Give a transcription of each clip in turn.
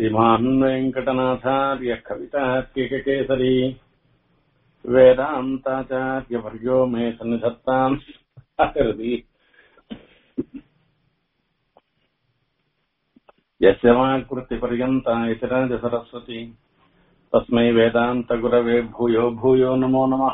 श्रीमान् वेङ्कटनाथार्य कवितार्किककेसरी वेदान्ताचार्यवर्यो मे सन्निधत्ताम् हृदि यस्य वाक्कृतिपर्यन्ता इति राजसरस्वती तस्मै वेदान्तगुरवे भूयो भूयो नमो नमः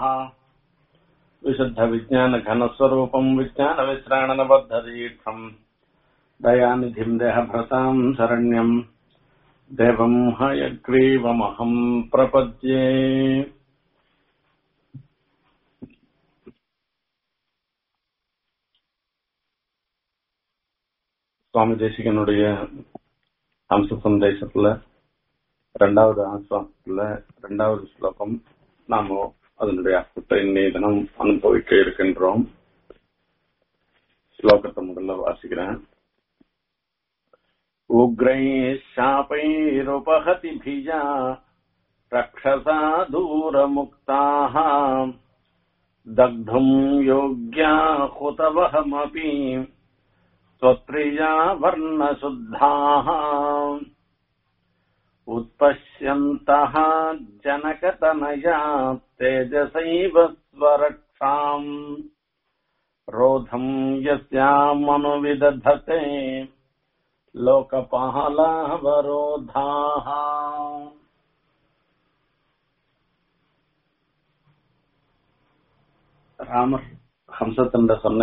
विशुद्धविज्ञानघनस्वरूपम् विज्ञानविश्राणनबद्धदीक्षम् दयानिधिम् देहभृताम् शरण्यम् देवम् हयग्रीवमहम् प्रपद्ये சுவாமி தேசிகனுடைய அம்ச சந்தேசத்துல ரெண்டாவது ஆசிரமத்துல ரெண்டாவது ஸ்லோகம் நாம அதனுடைய அர்த்தத்தை இன்னைய தினம் அனுபவிக்க இருக்கின்றோம் ஸ்லோகத்தை முதல்ல வாசிக்கிறேன் உக்ரைः शापैरुपहतिभिजा रक्षसा दूरमुक्ताः दग्धुम् योग्या हुतवहमपि त्वत्प्रिया वर्णशुद्धाः उत्पश्यन्तः जनकतनया तेजसैव स्वरक्षाम् रोधम् यस्यामनुविदधते लोकपालावरोधाः ராமர் ஹம்சத்தண்ட சொன்ன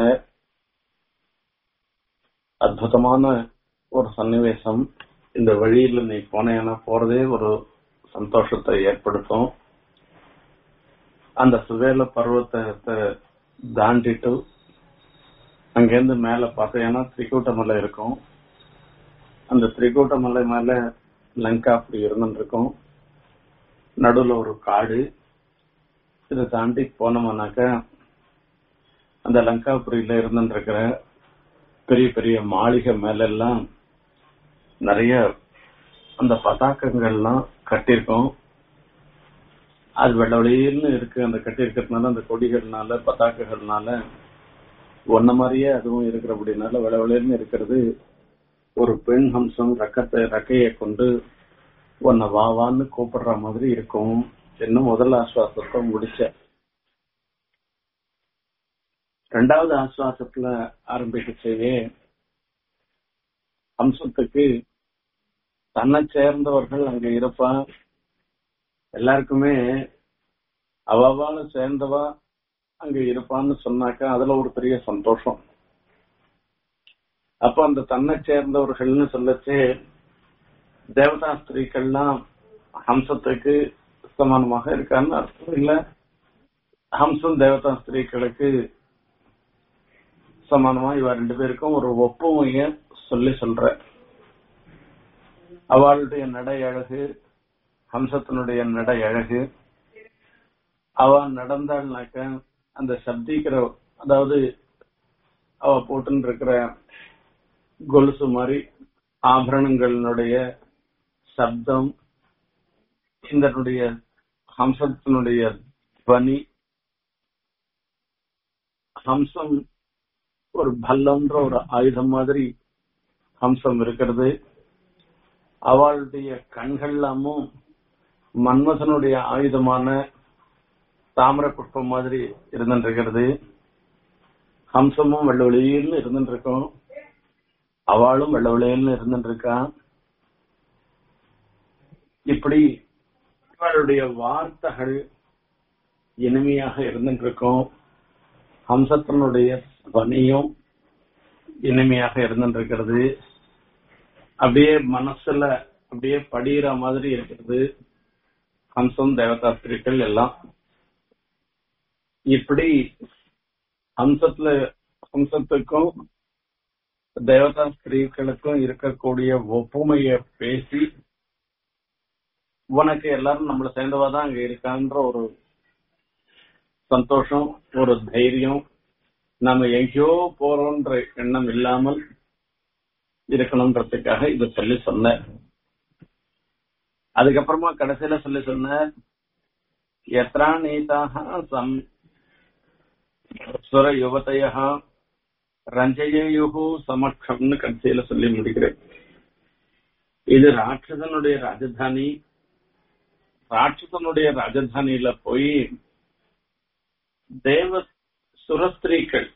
அற்புதமான ஒரு சன்னிவேசம் இந்த வழியில நீ போனேன்னா போறதே ஒரு சந்தோஷத்தை ஏற்படுத்தும் அந்த சுவேல பர்வத்தை தாண்டிட்டு அங்கேருந்து மேல பார்த்தேன்னா திரிகூட்ட மலை இருக்கும் அந்த திரிகூட்ட மலை மேல லங்கா அப்படி இருந்துருக்கும் நடுவுல ஒரு காடு இதை தாண்டி போனோம்னாக்க அந்த லங்காபுரியில இருந்துருக்கிற பெரிய பெரிய மாளிகை மேல எல்லாம் நிறைய அந்த பதாக்கங்கள்லாம் கட்டியிருக்கோம் அது வெள்ள வெளியில்னு இருக்கு அந்த கட்டியிருக்கிறதுனால அந்த கொடிகள்னால பதாக்குகள்னால ஒன்ன மாதிரியே அதுவும் இருக்கிறபடினால வெள்ள வெளியில்னு இருக்கிறது ஒரு பெண் ஹம்சம் ரக்கத்தை ரக்கையை கொண்டு உன்னை வா வான்னு கூப்பிடுற மாதிரி இருக்கும் இன்னும் முதல் ஆஸ்வாசத்தை முடிச்ச ரெண்டாவது ஆஸ்வாசத்துல ஆரம்பிக்கச்சேவே ஹம்சத்துக்கு தன்னை சேர்ந்தவர்கள் அங்க இருப்பா எல்லாருக்குமே அவாவால சேர்ந்தவா அங்க இருப்பான்னு சொன்னாக்கா அதுல ஒரு பெரிய சந்தோஷம் அப்ப அந்த தன்னை சேர்ந்தவர்கள்னு சொல்லச்சு தேவதா ஸ்திரீக்கள்லாம் ஹம்சத்துக்கு சமானமாக இருக்கான்னு அர்த்தம் இல்ல ஹம்சம் தேவதா ஸ்திரீக்களுக்கு சமானமா இவ ரெண்டு பேருக்கும் ஒரு ஒப்புமைய சொல்லி சொல்ற அவளுடைய நடை அழகு ஹம்சத்தினுடைய நடை அழகு அவ நடந்தாள்னாக்க அந்த சப்திக்கிற அதாவது அவ போட்டுன்னு இருக்கிற கொலுசு மாதிரி ஆபரணங்களினுடைய சப்தம் இதனுடைய ஹம்சத்தினுடைய துவனி ஹம்சம் ஒரு பல்லம்ன்ற ஒரு ஆயுதம் மாதிரி ஹம்சம் இருக்கிறது அவளுடைய கண்கள்லாமும் மன்மசனுடைய ஆயுதமான தாமர புஷ்பம் மாதிரி இருந்துருக்கிறது ஹம்சமும் வெள்ள வெளியில்னு இருந்துருக்கும் அவளும் வெள்ள வெளியில்னு இருந்துருக்கா இப்படி இவளுடைய வார்த்தைகள் இனிமையாக இருந்துருக்கும் ஹம்சத்தினுடைய துவனியும் இனிமையாக இருந்துருக்கிறது அப்படியே மனசுல அப்படியே படிகிற மாதிரி இருக்கிறது ஹம்சம் தேவதாஸ்திரிகள் எல்லாம் இப்படி ஹம்சத்துல ஹம்சத்துக்கும் தேவதா ஸ்திரீகளுக்கும் இருக்கக்கூடிய ஒப்புமைய பேசி உனக்கு எல்லாரும் நம்மள சேர்ந்தவாதான் அங்க இருக்கான்ற ஒரு சந்தோஷம் ஒரு தைரியம் நம்ம எங்கேயோ போறோன்ற எண்ணம் இல்லாமல் இருக்கணும்ன்றதுக்காக இத சொல்லி சொன்ன அதுக்கப்புறமா கடைசியில சொல்லி சொன்ன எத்ரா நீதாக சம் சுர யுவதையா ரஞ்சயேயுகு சமக்ஷம்னு கடைசியில சொல்லி முடிக்கிறேன் இது ராட்சசனுடைய ராஜதானி ராட்சசனுடைய ராஜதானியில போய் தேவ சுரஸ்திரீக்கள்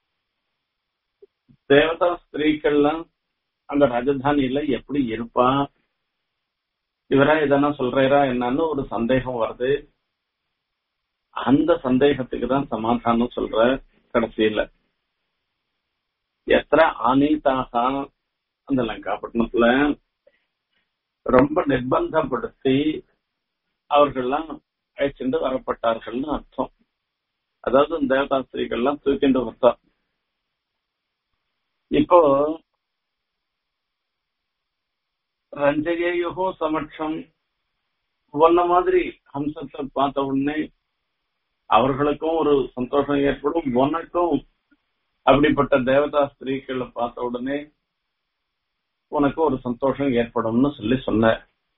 தேவதா ஸ்திரீக்கள்லாம் அந்த ராஜதானியில எப்படி இருப்பா இவரா எதனா சொல்றாரா என்னன்னு ஒரு சந்தேகம் வருது அந்த சந்தேகத்துக்கு தான் சமாதானம் சொல்ற கடைசியில எத்தனை அனீதாக அந்த லங்காப்பட்டினத்துல ரொம்ப நிர்பந்தப்படுத்தி அவர்கள்லாம் அழைச்சிட்டு வரப்பட்டார்கள்னு அர்த்தம் அதாவது இந்த தேவதாஸ்திரிகள்லாம் தூக்கிண்டு வந்தா இப்போ ரஞ்சகேயுகும் சமட்சம் ஒன்ன மாதிரி ஹம்சத்தை பார்த்த உடனே அவர்களுக்கும் ஒரு சந்தோஷம் ஏற்படும் உனக்கும் அப்படிப்பட்ட தேவதா ஸ்திரீக்களை பார்த்த உடனே உனக்கு ஒரு சந்தோஷம் ஏற்படும்னு சொல்லி சொன்ன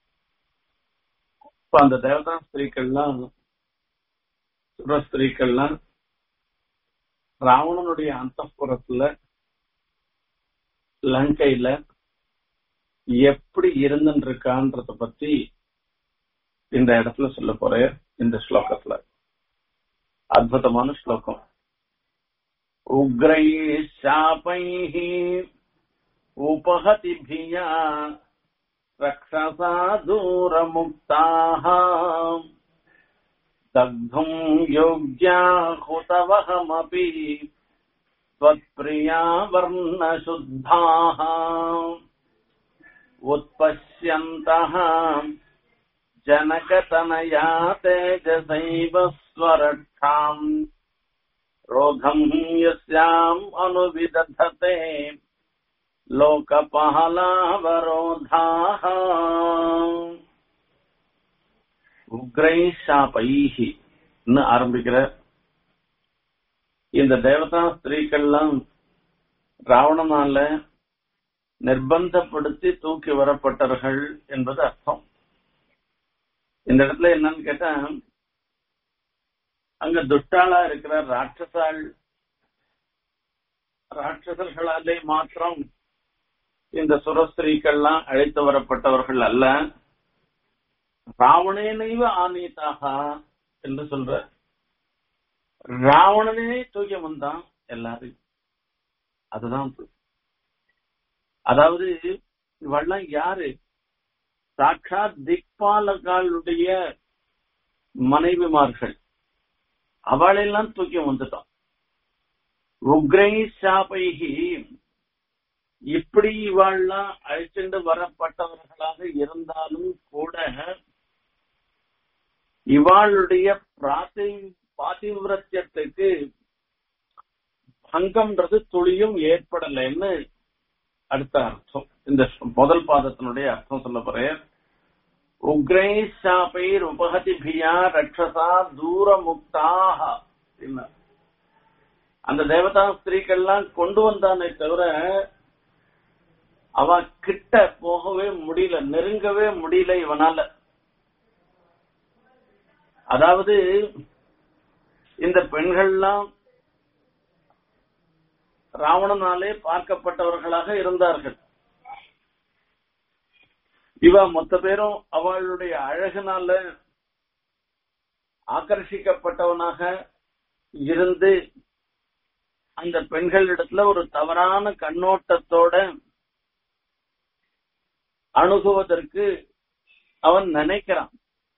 இப்ப அந்த தேவதா ஸ்திரீக்கள்லாம் சுர ஸ்திரீக்கள்லாம் ராவணனுடைய அந்த லங்கையில எப்படி இருந்துட்டு இருக்கான்றத பத்தி இந்த இடத்துல சொல்ல போறேன் இந்த ஸ்லோகத்துல அற்புதமான ஸ்லோகம் உக்ரை சாபைः उपहति भिया रक्षसा दूरमुक्ताः दग्धुम् योग्या हुतवहमपि त्वत्प्रिया वर्णशुद्धाः उत्पश्यन्तः जनकतनया तेजसैव स्वरक्षाम् रोधम् यस्याम् अनुविदधते லோகபஹலாவரோதாः உக்ரை ஷாபைஹி ஆரம்பிக்கிற இந்த தேவதா ஸ்திரீக்கள்லாம் ராவணனால நிர்பந்தப்படுத்தி தூக்கி வரப்பட்டவர்கள் என்பது அர்த்தம் இந்த இடத்துல என்னன்னு கேட்டா அங்க துஷ்டாளா இருக்கிற ராட்சசாள் ராட்சசர்களாலே மாத்திரம் இந்த சுரஸ்திரீக்கள்லாம் அழைத்து வரப்பட்டவர்கள் அல்ல ராவணனைவ ஆனீதாக என்று சொல்ற ராவணனே தூக்கி வந்தான் எல்லாரையும் அதுதான் அதாவது இவெல்லாம் யாரு சாட்சாத் திக்பாலகாளுடைய மனைவிமார்கள் அவளெல்லாம் தூக்கி வந்துட்டான் உக்ரை சாபைகி இப்படி இவாள்லாம் அழைச்சிட்டு வரப்பட்டவர்களாக இருந்தாலும் கூட இவாளுடைய பிராத்தி பாதிவிரத்தியத்துக்கு பங்கம்ன்றது துளியும் ஏற்படலைன்னு அடுத்த அர்த்தம் இந்த முதல் பாதத்தினுடைய அர்த்தம் சொல்ல போறேன் உக்ரை சாபைர் உபகதி பியா ரட்சசா தூரமுக்தாக அந்த தேவதா ஸ்திரீக்கள்லாம் கொண்டு வந்தானே தவிர அவ கிட்ட போகவே முடியல நெருங்கவே முடியல இவனால அதாவது இந்த பெண்கள்லாம் ராவணனாலே பார்க்கப்பட்டவர்களாக இருந்தார்கள் இவ மொத்த பேரும் அவளுடைய அழகுனால ஆக்கர்ஷிக்கப்பட்டவனாக இருந்து அந்த பெண்களிடத்துல ஒரு தவறான கண்ணோட்டத்தோட அணுகுவதற்கு அவன் நினைக்கிறான்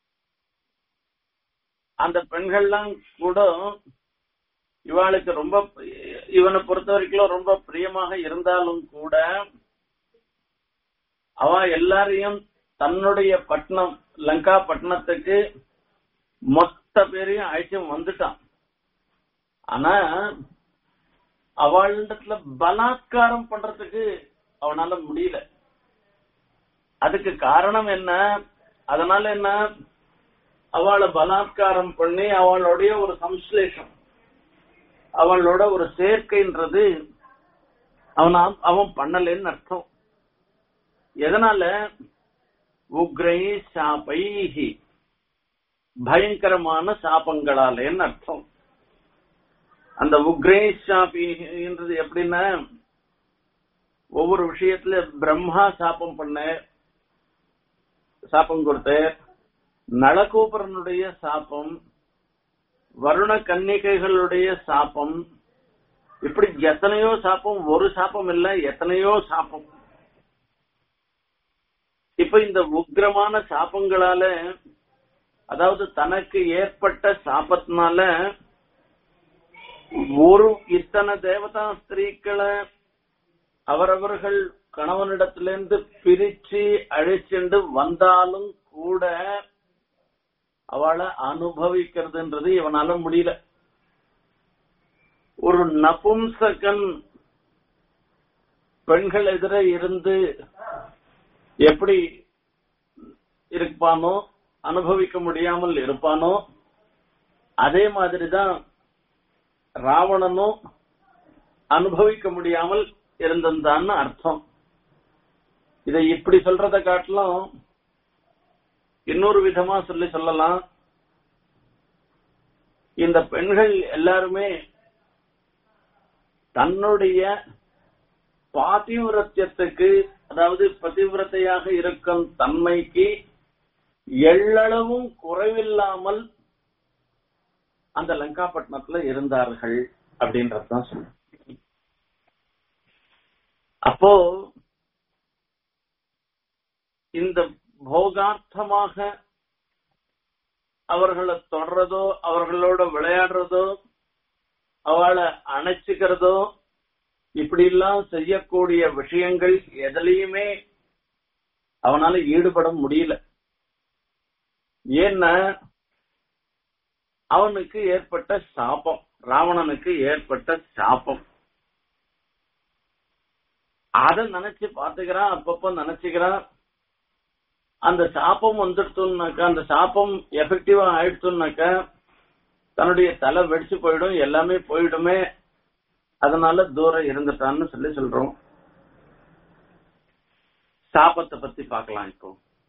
அந்த பெண்கள்லாம் கூட இவாளுக்கு ரொம்ப இவனை பொறுத்த வரைக்கும் ரொம்ப பிரியமாக இருந்தாலும் கூட அவ எல்லாரையும் தன்னுடைய பட்டணம் லங்கா பட்டணத்துக்கு மொத்த பேரையும் அழைச்சு வந்துட்டான் ஆனா அவளிடத்துல பலாத்காரம் பண்றதுக்கு அவனால முடியல அதுக்கு காரணம் என்ன அதனால என்ன அவளை பலாத்காரம் பண்ணி அவளுடைய ஒரு சம்ஸ்லேஷம் அவளோட ஒரு சேர்க்கைன்றது அவன் அவன் பண்ணலன்னு அர்த்தம் எதனால உக்ரை சாபைஹி பயங்கரமான சாபங்களாலேன்னு அர்த்தம் அந்த உக்ரை சாபின்றது எப்படின்னா ஒவ்வொரு விஷயத்துல பிரம்மா சாபம் பண்ண சாபம் கொடுத்தார் நளகூபரனுடைய சாபம் வருண கன்னிகைகளுடைய சாபம் இப்படி எத்தனையோ சாபம் ஒரு சாபம் இல்ல எத்தனையோ சாபம் இப்ப இந்த உக்ரமான சாபங்களால அதாவது தனக்கு ஏற்பட்ட சாபத்தினால ஒரு இத்தனை தேவதா ஸ்திரீக்களை அவரவர்கள் கணவனிடத்திலிருந்து பிரிச்சு அழைச்சிண்டு வந்தாலும் கூட அவளை அனுபவிக்கிறதுன்றது இவனால முடியல ஒரு நபும்சகன் பெண்கள் எதிர இருந்து எப்படி இருப்பானோ அனுபவிக்க முடியாமல் இருப்பானோ அதே மாதிரிதான் ராவணனும் அனுபவிக்க முடியாமல் இருந்திருந்தான்னு அர்த்தம் இதை இப்படி சொல்றத காட்டிலும் இன்னொரு விதமா சொல்லி சொல்லலாம் இந்த பெண்கள் எல்லாருமே தன்னுடைய பாதிவிரத்தியத்துக்கு அதாவது பதிவிரத்தையாக இருக்கும் தன்மைக்கு எள்ளளவும் குறைவில்லாமல் அந்த லங்காபட்டினத்துல இருந்தார்கள் அப்படின்றதுதான் சொல்ல அப்போ இந்த போகார்த்தமாக அவர்களை தொடர்றதோ அவர்களோட விளையாடுறதோ அவளை அணைச்சுக்கிறதோ இப்படி எல்லாம் செய்யக்கூடிய விஷயங்கள் எதுலயுமே அவனால ஈடுபட முடியல ஏன்னா அவனுக்கு ஏற்பட்ட சாபம் ராவணனுக்கு ஏற்பட்ட சாபம் அத நினைச்சு பாத்துக்கிறான் அப்பப்ப நினைச்சுக்கிறான் அந்த சாப்பம் வந்துடுத்துனாக்கா அந்த சாப்பம் எஃபெக்டிவா ஆயிடுச்சுனாக்கா தன்னுடைய தலை வெடிச்சு போயிடும் எல்லாமே போயிடுமே அதனால தூரம் இருந்துட்டான்னு சொல்லி சொல்றோம் சாபத்தை பத்தி பார்க்கலாம் இப்போ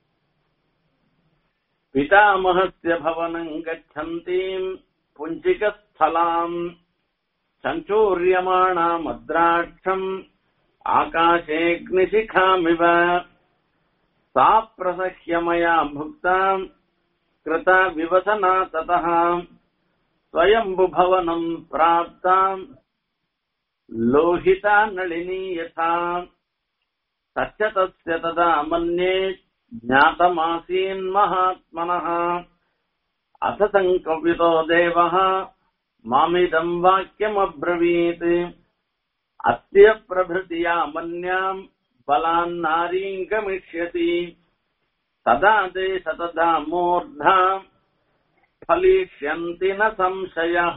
பிதாமகஸ்ய பவனம் கச்சந்தீம் புஞ்சிகஸ்தலாம் சஞ்சூரியமாணா மத்ராட்சம் ஆகாஷேக்னிசிகாமிவ सा प्रसह्य मया भुक्ताम् कृता विवसना ततः स्वयम्बुभवनम् प्राप्ताम् लोहिता नलिनी यथा तच्च तस्य तदा मन्ये ज्ञातमासीन्महात्मनः अथ सङ्कव्यतो देवः मामिदम् वाक्यमब्रवीत् अस्य प्रभृतिया मन्याम् बलान्नारीम् गमिष्यति तदा ते सतदा मूर्धा फलिष्यन्ति न संशयः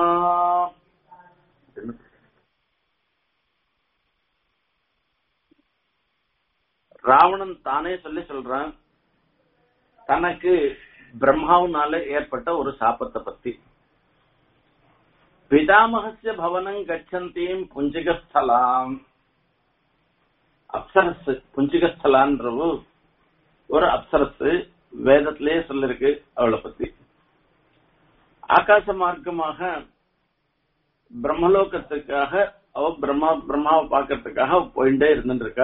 ராவணன் தானே சொல்லி சொல்றான் தனக்கு பிரம்மாவுனால ஏற்பட்ட ஒரு சாபத்தை பத்தி பிதாமகசிய பவனம் கச்சந்தீம் புஞ்சிகஸ்தலாம் அப்சரஸ் புஞ்சிகஸ்தலான்றவு ஒரு அப்சரஸ் வேதத்திலேயே சொல்லிருக்கு அவளை பத்தி ஆகாச மார்க்கமாக பிரம்மலோகத்துக்காக அவ பிரம்மா பிரம்மாவை பார்க்கறதுக்காக போயிட்டே இருந்துட்டு இருக்கா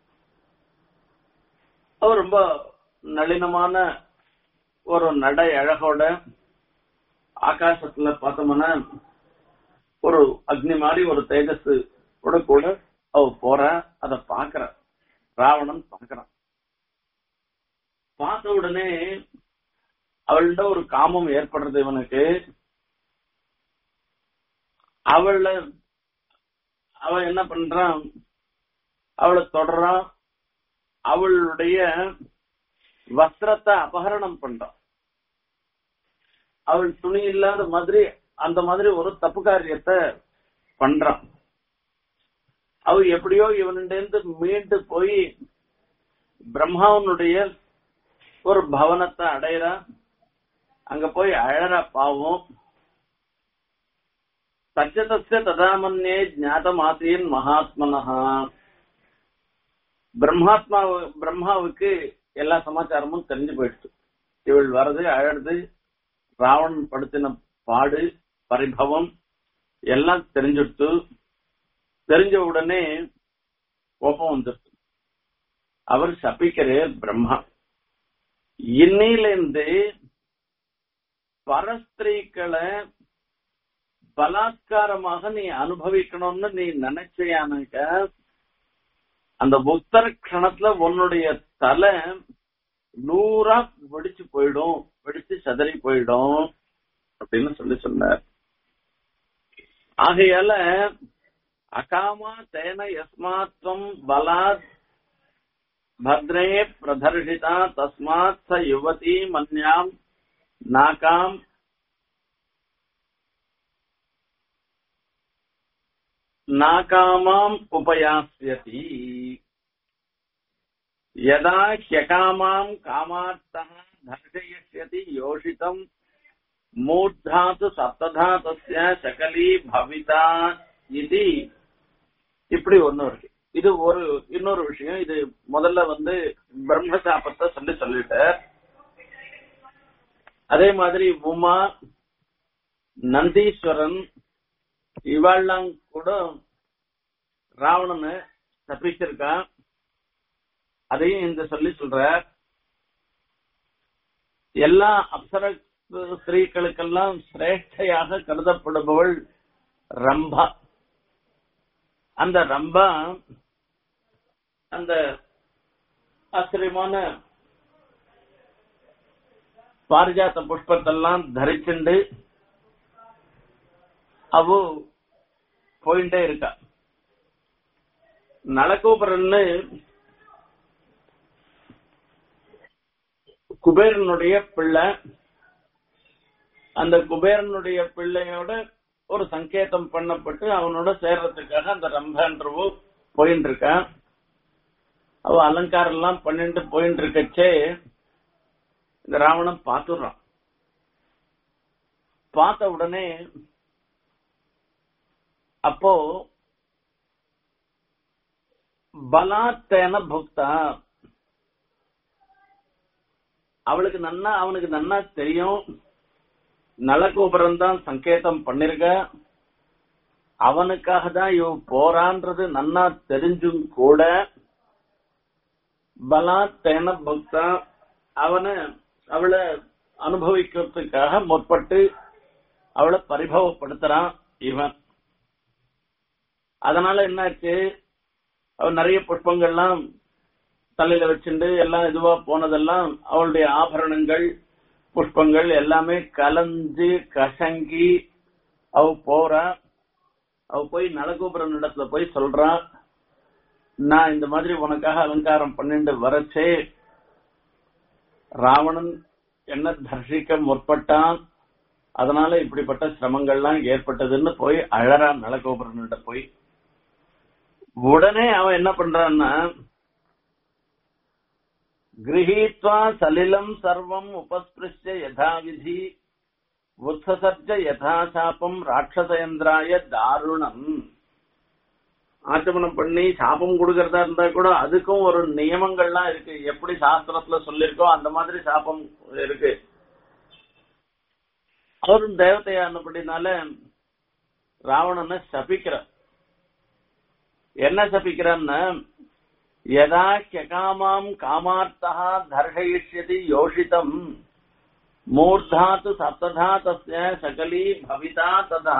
அவ ரொம்ப நளினமான ஒரு நடை அழகோட ஆகாசத்துல பார்த்தோம்னா ஒரு அக்னி மாதிரி ஒரு தேஜஸ் கூட கூட அவ போற அத பாக்குற ராவணன் பாக்குறான் பார்த்த உடனே அவள்கிட்ட ஒரு காமம் ஏற்படுறது இவனுக்கு அவள அவன் என்ன பண்றான் அவளை தொடரான் அவளுடைய வஸ்திரத்தை அபகரணம் பண்றான் அவள் துணி இல்லாத மாதிரி அந்த மாதிரி ஒரு தப்பு காரியத்தை பண்றான் அவ எப்படியோ இவனிடந்து மீண்டு போய் பிரம்மாவனுடைய ஒரு பவனத்தை அடையிறா அங்க போய் அழற பாவம் சச்சதஸ்ய ததாமன்னே ஞாதமாசியின் மகாத்மனஹா பிரம்மாத்மா பிரம்மாவுக்கு எல்லா சமாச்சாரமும் தெரிஞ்சு போயிடுச்சு இவள் வர்றது அழறது ராவணன் படுத்தின பாடு பரிபவம் எல்லாம் தெரிஞ்சுடுத்து தெரிஞ்ச உடனே கோபம் வந்துடுச்சு அவர் சபிக்கிறே பிரம்மா இன்னிலிருந்து பரஸ்திரீக்களை பலாத்காரமாக நீ அனுபவிக்கணும்னு நீ நினைச்சியானாக்க அந்த புத்தர கணத்துல உன்னுடைய தலை நூறா வெடிச்சு போயிடும் வெடிச்சு சதறி போயிடும் அப்படின்னு சொல்லி சொன்னார் ஆகையால அகாமா தேன யஸ்மாத்வம் பலாத் பத்ரே பிரதர்ஷிதா தஸ்மாத் ச யுவதி மன்யாம் நாகாம் நாகாமாம் உபயாஸ்யதி यदा ह्यकामाम् कामार्थः दर्शयिष्यति योषितम् மூர்தா து சப்ததா தஸ்ய சகலி பவிதா இது இப்படி ஒண்ணு இருக்கு இது ஒரு இன்னொரு விஷயம் இது முதல்ல வந்து பிரம்மசாபத்தை சொல்லி சொல்லிட்டார் அதே மாதிரி உமா நந்தீஸ்வரன் இவாள்லாம் கூட ராவணனை தப்பிச்சிருக்கான் அதையும் இந்த சொல்லி சொல்ற எல்லா அப்சர ஸ்திரீகளுக்கெல்லாம் சிரேஷ்டையாக கருதப்படுபவள் ரம்பா அந்த ரம்பா அந்த ஆச்சரியமான பாரிஜாத்த புஷ்பத்தெல்லாம் தரிச்சுண்டு அவ போயிட்டே இருக்கா நலகோபுரன்னு குபேரனுடைய பிள்ளை அந்த குபேரனுடைய பிள்ளையோட ஒரு சங்கேதம் பண்ணப்பட்டு அவனோட சேர்றதுக்காக அந்த ரம்பன்றவோ போயின்னு இருக்கான் அவ அலங்காரம் எல்லாம் பண்ணிட்டு போயிட்டு இருக்கச்சே இந்த ராவணன் பாத்துடுறான் பார்த்த உடனே அப்போ பலாத்தேன புக்தா அவளுக்கு நன்னா அவனுக்கு நன்னா தெரியும் நலகோபுரம் தான் சங்கேதம் பண்ணிருக்க அவனுக்காக தான் இவ போறான்றது நன்னா தெரிஞ்சும் கூட பலா தேன பக்தா அவனை அவளை அனுபவிக்கிறதுக்காக முற்பட்டு அவளை பரிபவப்படுத்துறான் இவன் அதனால என்னாச்சு அவன் நிறைய புஷ்பங்கள்லாம் தலையில வச்சுண்டு எல்லாம் இதுவா போனதெல்லாம் அவளுடைய ஆபரணங்கள் புஷ்பங்கள் எல்லாமே கலந்து கசங்கி அவ போறா அவ போய் நலகோபுரம் இடத்துல போய் சொல்றா நான் இந்த மாதிரி உனக்காக அலங்காரம் பண்ணிட்டு வரச்சே ராவணன் என்ன தர்ஷிக்க முற்பட்டான் அதனால இப்படிப்பட்ட சிரமங்கள்லாம் ஏற்பட்டதுன்னு போய் அழறான் நலகோபுரன்கிட்ட போய் உடனே அவன் என்ன பண்றான்னா गृहीत्वा सलिलम् सर्वम् उपस्पृश्य यथाविधि उत्ससर्ज यथाशापम् ராட்சசயந்திராய தாருணம் ஆச்சமனம் பண்ணி சாபம் கொடுக்கறதா இருந்தா கூட அதுக்கும் ஒரு நியமங்கள்லாம் இருக்கு எப்படி சாஸ்திரத்துல சொல்லிருக்கோ அந்த மாதிரி சாபம் இருக்கு அவரும் தேவதையானபடினால ராவணனை சபிக்கிறார் என்ன சபிக்கிறான்னா यदा ह्यकामाम् कामार्थः दर्शयिष्यति योषितम् मूर्धा तु सप्तधा तस्य सकली भविता तदा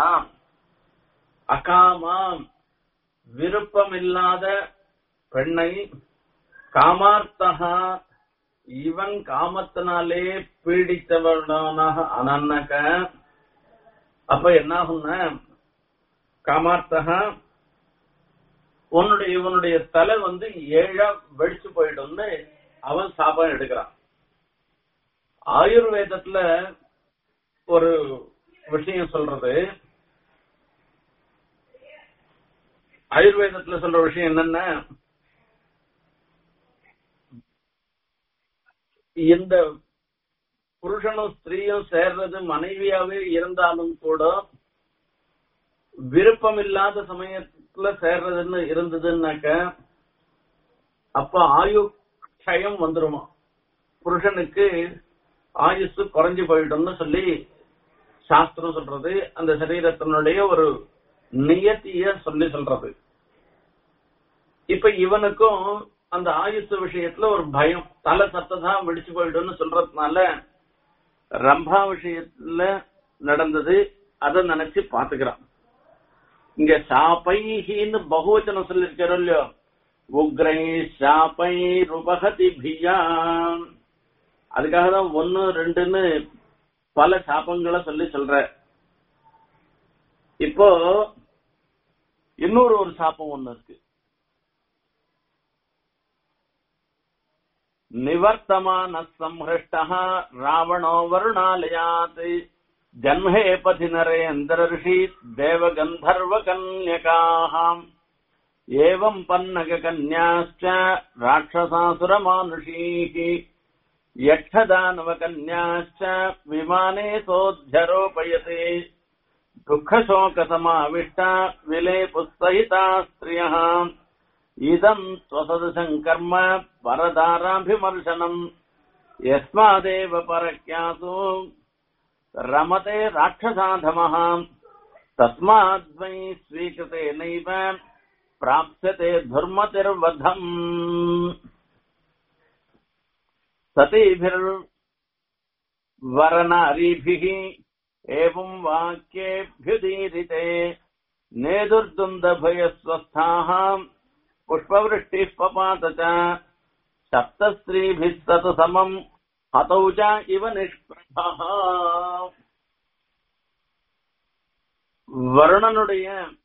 அகாமாம் விருப்பமில்லாத பெண்ணை காமார்த்தகா இவன் காமத்தினாலே பீடித்தவனாக அனன்னக அப்ப என்ன ஆகும்னா காமார்த்தகா உன்னுடைய இவனுடைய தலை வந்து ஏழா வெடிச்சு போயிடும்னு அவன் சாபம் எடுக்கிறான் ஆயுர்வேதத்துல ஒரு விஷயம் சொல்றது ஆயுர்வேதத்துல சொல்ற விஷயம் என்னன்னா இந்த புருஷனும் ஸ்திரீயும் சேர்றது மனைவியாவே இருந்தாலும் கூட விருப்பம் இல்லாத சமயத்துல சேர்றதுன்னு இருந்ததுன்னாக்க அப்ப ஆயு க்ஷயம் வந்துருமா புருஷனுக்கு ஆயுசு குறைஞ்சு போயிடும்னு சொல்லி சாஸ்திரம் சொல்றது அந்த சரீரத்தினுடைய ஒரு நியத்திய சொல்லி சொல்றது இப்ப இவனுக்கும் அந்த ஆயுசு விஷயத்துல ஒரு பயம் தலை சத்ததான் வெடிச்சு போயிடும்னு சொல்றதுனால ரம்பா விஷயத்துல நடந்தது அதை நினைச்சு பாத்துக்கிறான் இங்க சாப்பைஹின்னு பகுவச்சனம் சொல்லிருக்கிறோம் இல்லையோ உக்ரை சாப்பை ருபகதி பியா அதுக்காக தான் ஒன்னு ரெண்டுன்னு பல சாபங்களை சொல்லி சொல்ற இப்போ இன்னொரு ஒரு சாபம் ஒண்ணு இருக்கு நிவர்த்தமான சம்ஹிருஷ்டா ராவணோ வருணாலயாத் ஜன்மே பதி நரேந்திர ரிஷி தேவகந்தர்வ கன்யகாம் ஏவம் பன்னக கன்யாச்ச ராட்சசாசுரமானுஷீः यक्षदानवकन्याश्च विमाने सोऽध्यरोपयते दुःखशोकसमाविष्टा विलेपुस्तहिता स्त्रियः इदम् त्वसदृशम् कर्म परदाराभिमर्शनम् यस्मादेव परक्यासु रमते राक्षसाधमः तस्माद्वै स्वीकृतेनैव प्राप्स्यते धुर्मतिर्वधम् सतीभिर्वरनारीभिः एवम् वाक्येभ्युदीरिते नेदुर्दुन्दभयस्वस्थाः पुष्पवृष्टिः पपात च सप्तस्त्रीभिः तत् समम् हतौ च इव निष्प्रभः வருணனுடைய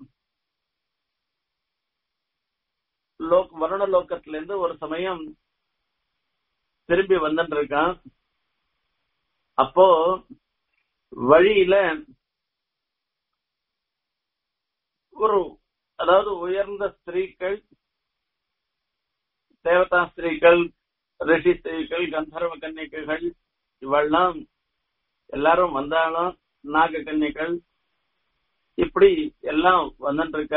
லோக் வருண லோக்கத்திலிருந்து ஒரு சமயம் திரும்பி வந்துட்டு இருக்கான் அப்போ வழியில ஒரு அதாவது உயர்ந்த ஸ்திரீகள் தேவதா ஸ்திரீகள் ரிஷி ஸ்திரீகள் கந்தர்வ கன்னிகைகள் இவெல்லாம் எல்லாரும் வந்தாலும் நாக கன்னிகள் இப்படி எல்லாம் வந்துட்டு இருக்கா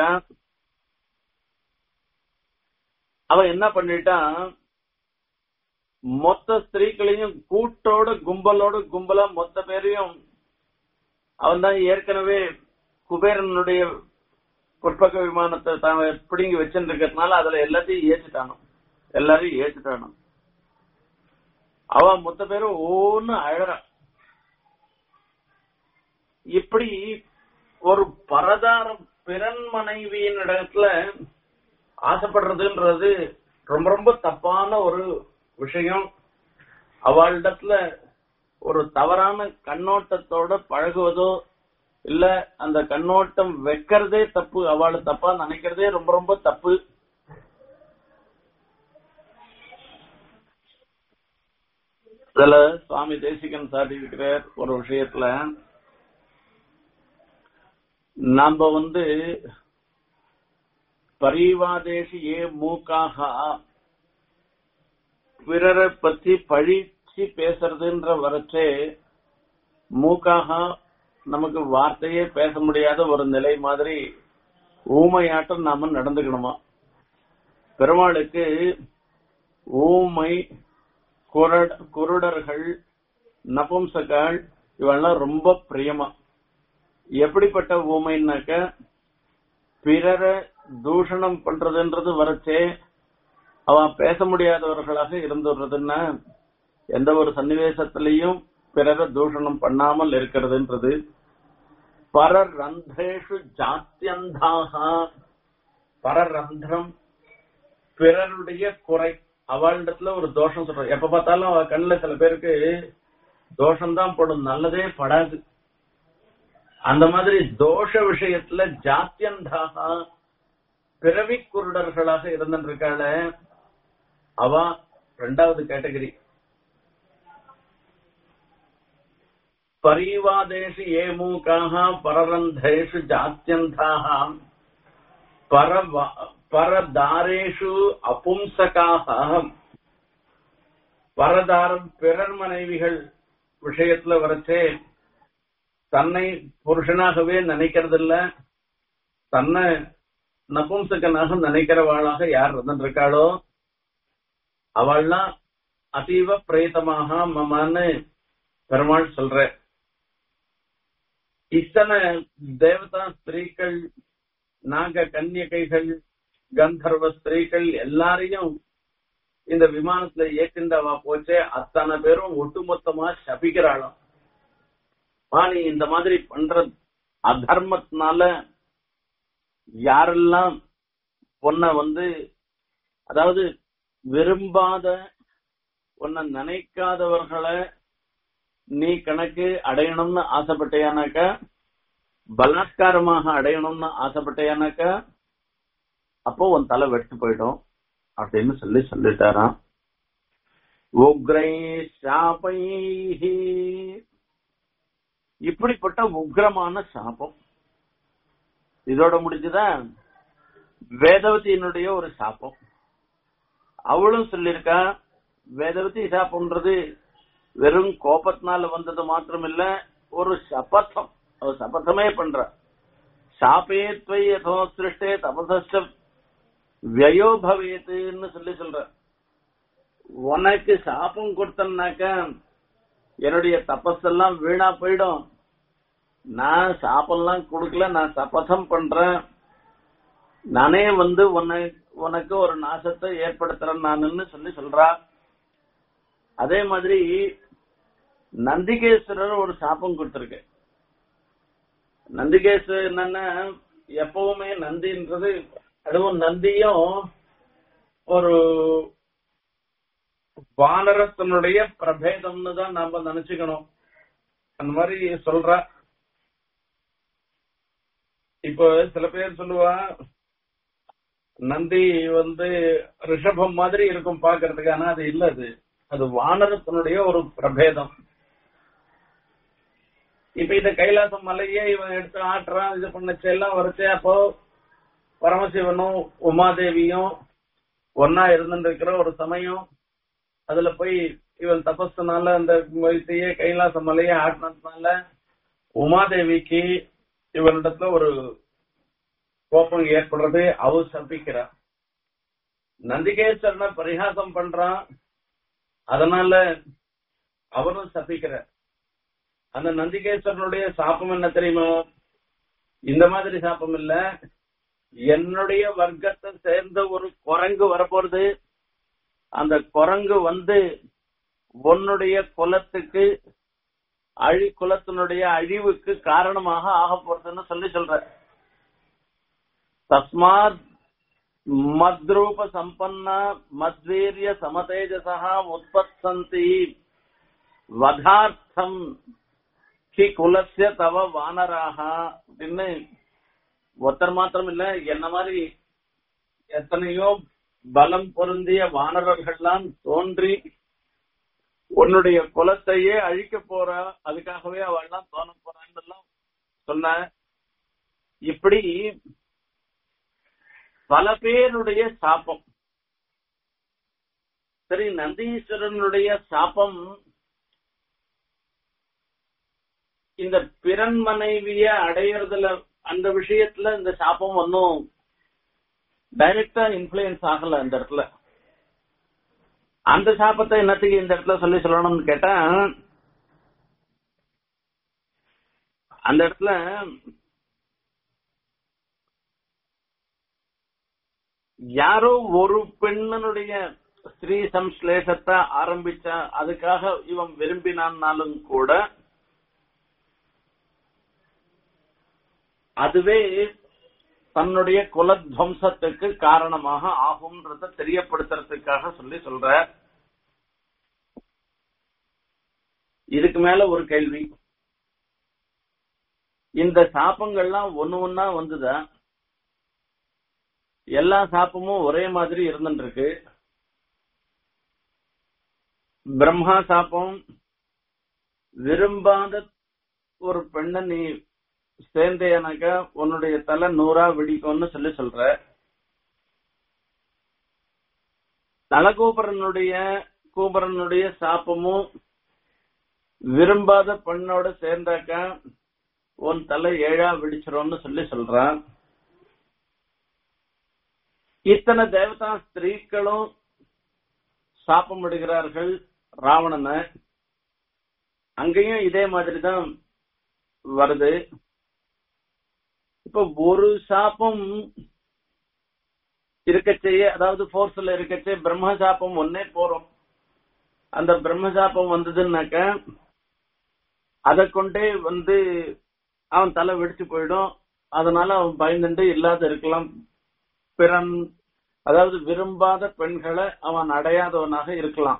அவன் என்ன பண்ணிட்டான் மொத்த ஸ்திரீகளையும் கூட்டோட கும்பலோட கும்பலா மொத்த பேரையும் அவன் தான் ஏற்கனவே குபேரனுடைய புஷ்பக விமானத்தை தான் பிடிங்கி வச்சுட்டு இருக்கிறதுனால அதுல எல்லாத்தையும் ஏற்றிட்டானோ எல்லாரையும் ஏற்றிட்டானோ அவன் மொத்த பேரும் ஒன்னு அழறான் இப்படி ஒரு பரதார பிறன் மனைவியின் இடத்துல ஆசைப்படுறதுன்றது ரொம்ப ரொம்ப தப்பான ஒரு விஷயம் அவளிடத்துல ஒரு தவறான கண்ணோட்டத்தோட பழகுவதோ இல்ல அந்த கண்ணோட்டம் வைக்கிறதே தப்பு அவளை தப்பா நினைக்கிறதே ரொம்ப ரொம்ப தப்பு இதுல சுவாமி தேசிகன் சாட்டியிருக்கிறார் ஒரு விஷயத்துல நாம வந்து பரிவாதேஷி ஏ மூக்காக பிறரை பத்தி பழிச்சு பேசுறதுன்ற வரச்சே மூக்காக நமக்கு வார்த்தையே பேச முடியாத ஒரு நிலை மாதிரி ஊமையாட்டம் நாம நடந்துக்கணுமா பெருமாளுக்கு ஊமை குரட குருடர்கள் நபும்சகால் இவெல்லாம் ரொம்ப பிரியமா எப்படிப்பட்ட ஊமைன்னாக்க பிறரை தூஷணம் பண்றதுன்றது வரச்சே அவன் பேச முடியாதவர்களாக இருந்துடுறதுன்னா எந்த ஒரு சன்னிவேசத்திலையும் பிறரை தூஷணம் பண்ணாமல் இருக்கிறதுன்றது பரரந்தேஷு ஜாத்தியந்தாக பரரந்திரம் பிறருடைய குறை அவளிடத்துல ஒரு தோஷம் சொல்ற எப்ப பார்த்தாலும் அவ கண்ணுல சில பேருக்கு தோஷம்தான் படும் நல்லதே படாது அந்த மாதிரி தோஷ விஷயத்துல ஜாத்தியந்தாக பிறவி குருடர்களாக இருந்திருக்காள அவ ரெண்டாவது கேட்டகரி பரிவாதேஷு ஏ மூக்காக பரரந்தேஷு ஜாத்தியந்தாக பர பரதாரேஷு அபும்சகாக பரதாரம் பிறர் மனைவிகள் விஷயத்துல வரச்சே தன்னை புருஷனாகவே நினைக்கிறதில்ல தன்னை நபும்சகனாக நினைக்கிறவாளாக யார் இருந்திருக்காளோ அவள்லாம் அதீவ பிரேதமாக மமான்னு பெருமாள் சொல்ற இத்தனை தேவதா ஸ்திரீகள் நாக கன்னியகைகள் கந்தர்வ ஸ்திரீகள் எல்லாரையும் இந்த விமானத்துல ஏற்றிண்டவா போச்சே அத்தனை பேரும் ஒட்டுமொத்தமா சபிக்கிறாளாம் வா நீ இந்த மாதிரி பண்ற அதர்மத்தினால யாரெல்லாம் பொண்ண வந்து அதாவது விரும்பாத உன்னை நினைக்காதவர்களை நீ கணக்கு அடையணும்னு ஆசைப்பட்டியானாக்க பலாத்காரமாக அடையணும்னு ஆசைப்பட்டியானாக்க அப்போ உன் தலை வெட்டு போயிடும் அப்படின்னு சொல்லி சொல்லிட்டாராம் உக்ரை சாபைஹி இப்படிப்பட்ட உக்ரமான சாபம் இதோட முடிஞ்சுதா வேதவதியினுடைய ஒரு சாபம் அவளும் சொல்லியிருக்கா வேதவதி சாபம்ன்றது வெறும் கோபத்தினால வந்தது மாத்திரமில்ல ஒரு சபதம் அவ சபதமே பண்ற சாபேத்வை யதோ சிருஷ்டே தபச வியோ பவேத்துன்னு சொல்லி சொல்ற உனக்கு சாபம் கொடுத்தனாக்க என்னுடைய தபஸெல்லாம் வீணா போயிடும் நான் சாப்பெல்லாம் கொடுக்கல நான் சபதம் பண்றேன் நானே வந்து உன்னை உனக்கு ஒரு நாசத்தை ஏற்படுத்துறேன் நானுன்னு சொல்லி சொல்றா அதே மாதிரி நந்திகேஸ்வரர் ஒரு சாபம் கொடுத்திருக்கு நந்திகேஸ்வரர் என்னன்னா எப்பவுமே நந்தின்றது அதுவும் நந்தியும் ஒரு வானரத்தினுடைய பிரபேதம்னு தான் நாம நினைச்சுக்கணும் அந்த மாதிரி சொல்ற இப்போ சில பேர் சொல்லுவா நந்தி வந்து ரிஷபம் மாதிரி இருக்கும் பாக்குறதுக்கு ஆனா அது இல்ல அது அது வானரத்தினுடைய ஒரு பிரபேதம் இப்ப இந்த கைலாசம் மலையே இவன் எடுத்து ஆட்டுறான் இது பண்ணச்சு எல்லாம் வரைச்சு அப்போ பரமசிவனும் உமாதேவியும் ஒன்னா இருந்துருக்கிற ஒரு சமயம் அதுல போய் இவன் தபஸ்னால அந்த வைத்தையே கைலாச மலையை ஆட்டினதுனால உமாதேவிக்கு இவனிடத்துல ஒரு கோபம் ஏற்படுறது அவ சபிக்கிறா நந்திகேஸ்வரனை பரிகாசம் பண்றான் அதனால அவரும் சபிக்கிற அந்த நந்திகேஸ்வரனுடைய சாப்பம் என்ன தெரியுமா இந்த மாதிரி சாப்பம் இல்ல என்னுடைய வர்க்கத்தை சேர்ந்த ஒரு குரங்கு வரப்போறது அந்த குரங்கு வந்து உன்னுடைய குலத்துக்கு அழி குலத்தினுடைய அழிவுக்கு காரணமாக ஆக போறதுன்னு சொல்லி சொல்ற தஸ்மாத் மத்ரூப சம்பன்ன மத்வீரிய சமதேஜசா உற்பத்தந்தி வதார்த்தம் ஹி குலசிய தவ வானராக அப்படின்னு ஒருத்தர் மாத்திரம் இல்ல என்ன மாதிரி எத்தனையோ பலம் பொருந்திய வானரர்கள்லாம் தோன்றி உன்னுடைய குலத்தையே அழிக்க போற அதுக்காகவே அவள்லாம் தோண போறான்னு எல்லாம் சொன்ன இப்படி பல பேருடைய சாபம் சரி நந்தீஸ்வரனுடைய சாபம் இந்த பிறன் மனைவிய அடையறதுல அந்த விஷயத்துல இந்த சாபம் ஒன்னும் டைரக்டா இன்ஃபுளுயன்ஸ் ஆகல அந்த இடத்துல அந்த சாபத்தை என்னத்துக்கு இந்த இடத்துல சொல்லி சொல்லணும்னு கேட்டா அந்த இடத்துல யாரோ ஒரு பெண்ணனுடைய ஸ்திரீ சம்ஸ்லேஷத்தை ஆரம்பிச்சா அதுக்காக இவன் விரும்பினான்னாலும் கூட அதுவே தன்னுடைய குலத்வம்சத்துக்கு காரணமாக ஆகும்ன்றத தெரியப்படுத்துறதுக்காக சொல்லி சொல்ற இதுக்கு மேல ஒரு கேள்வி இந்த சாப்பங்கள்லாம் ஒண்ணு ஒன்னா வந்துதா எல்லா சாப்பமும் ஒரே மாதிரி இருந்துட்டு இருக்கு பிரம்மா சாப்பம் விரும்பாத ஒரு பெண்ணை நீ சேர்ந்தேனாக்கா உன்னுடைய தலை நூறா வெடிக்கும்னு சொல்லி சொல்ற தலகூபரனுடைய கூபரனுடைய சாப்பமும் விரும்பாத பெண்ணோட சேர்ந்தாக்கா உன் தலை ஏழா வெடிச்சிரும்னு சொல்லி சொல்றான் இத்தனை தேவதா ஸ்திரீக்களும் சாப்பம் விடுகிறார்கள் ராவணனை அங்கேயும் இதே மாதிரி தான் வருது இப்ப ஒரு சாப்பம் இருக்கச்சேயே அதாவது போர்ஸ்ல இருக்கச்சே பிரம்மசாபம் ஒன்னே போறோம் அந்த பிரம்மசாபம் வந்ததுன்னாக்க அதை கொண்டே வந்து அவன் தலை வெடிச்சு போயிடும் அதனால அவன் பயந்துட்டு இல்லாத இருக்கலாம் பிறன் அதாவது விரும்பாத பெண்களை அவன் அடையாதவனாக இருக்கலாம்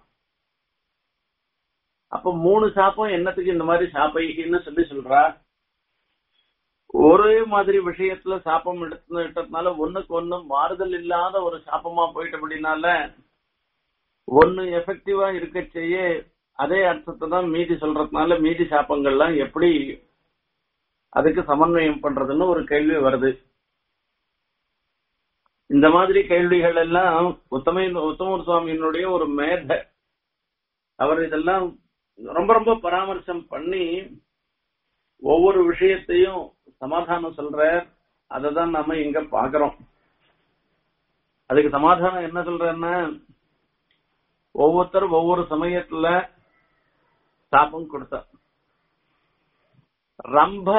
அப்ப மூணு சாப்பம் என்னத்துக்கு இந்த மாதிரி சாப்பைன்னு சொல்லி சொல்றா ஒரே மாதிரி விஷயத்துல சாப்பம் எடுத்துட்டதுனால ஒண்ணுக்கு ஒண்ணு மாறுதல் இல்லாத ஒரு சாப்பமா போயிட்டபடினால ஒண்ணு எஃபெக்டிவா இருக்க செய்ய அதே அர்த்தத்தை தான் மீதி சொல்றதுனால மீதி சாப்பங்கள்லாம் எப்படி அதுக்கு சமன்வயம் பண்றதுன்னு ஒரு கேள்வி வருது இந்த மாதிரி கேள்விகள் எல்லாம் உத்தம உத்தமர் சுவாமியினுடைய ஒரு மேத அவர் இதெல்லாம் ரொம்ப ரொம்ப பராமர்சம் பண்ணி ஒவ்வொரு விஷயத்தையும் சமாதானம் சொல்ற அதை தான் நாம இங்க பாக்குறோம் அதுக்கு சமாதானம் என்ன சொல்றேன்னா ஒவ்வொருத்தரும் ஒவ்வொரு சமயத்துல சாபம் கொடுத்த ரொம்ப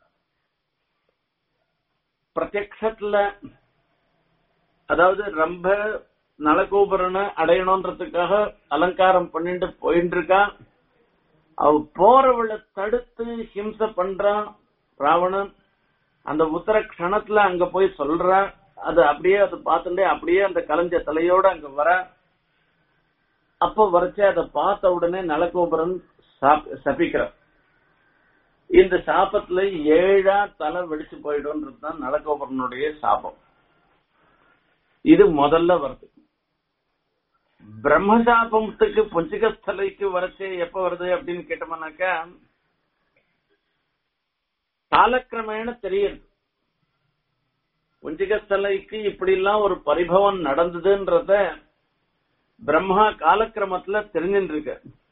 பிரத்யக்ஷத்துல அதாவது ரொம்ப நலகோபுரனை அடையணுன்றதுக்காக அலங்காரம் பண்ணிட்டு போயிட்டு இருக்கா அவ போறவளை தடுத்து ஹிம்சை பண்றான் ராவணன் அந்த உத்தர கணத்துல அங்க போய் சொல்ற அது அப்படியே அதை பார்த்துட்டே அப்படியே அந்த கலைஞ்ச தலையோட அங்க வர அப்போ வரைச்சு அதை பார்த்த உடனே நலகோபுரன் சபிக்கிற இந்த சாபத்துல ஏழா தலை வெடிச்சு போயிடும்ன்றது தான் நலகோபுரனுடைய சாபம் இது முதல்ல வருது பிரம்மசாபத்துக்கு புஞ்சிகஸ்தலைக்கு வரச்சே எப்ப வருது அப்படின்னு கேட்டோம்னாக்கா காலக்கிரமேண தெரியுது புஞ்சிகஸ்தலைக்கு இப்படி எல்லாம் ஒரு பரிபவம் நடந்ததுன்றத பிரம்மா காலக்கிரமத்துல தெரிஞ்சுட்டு இருக்கு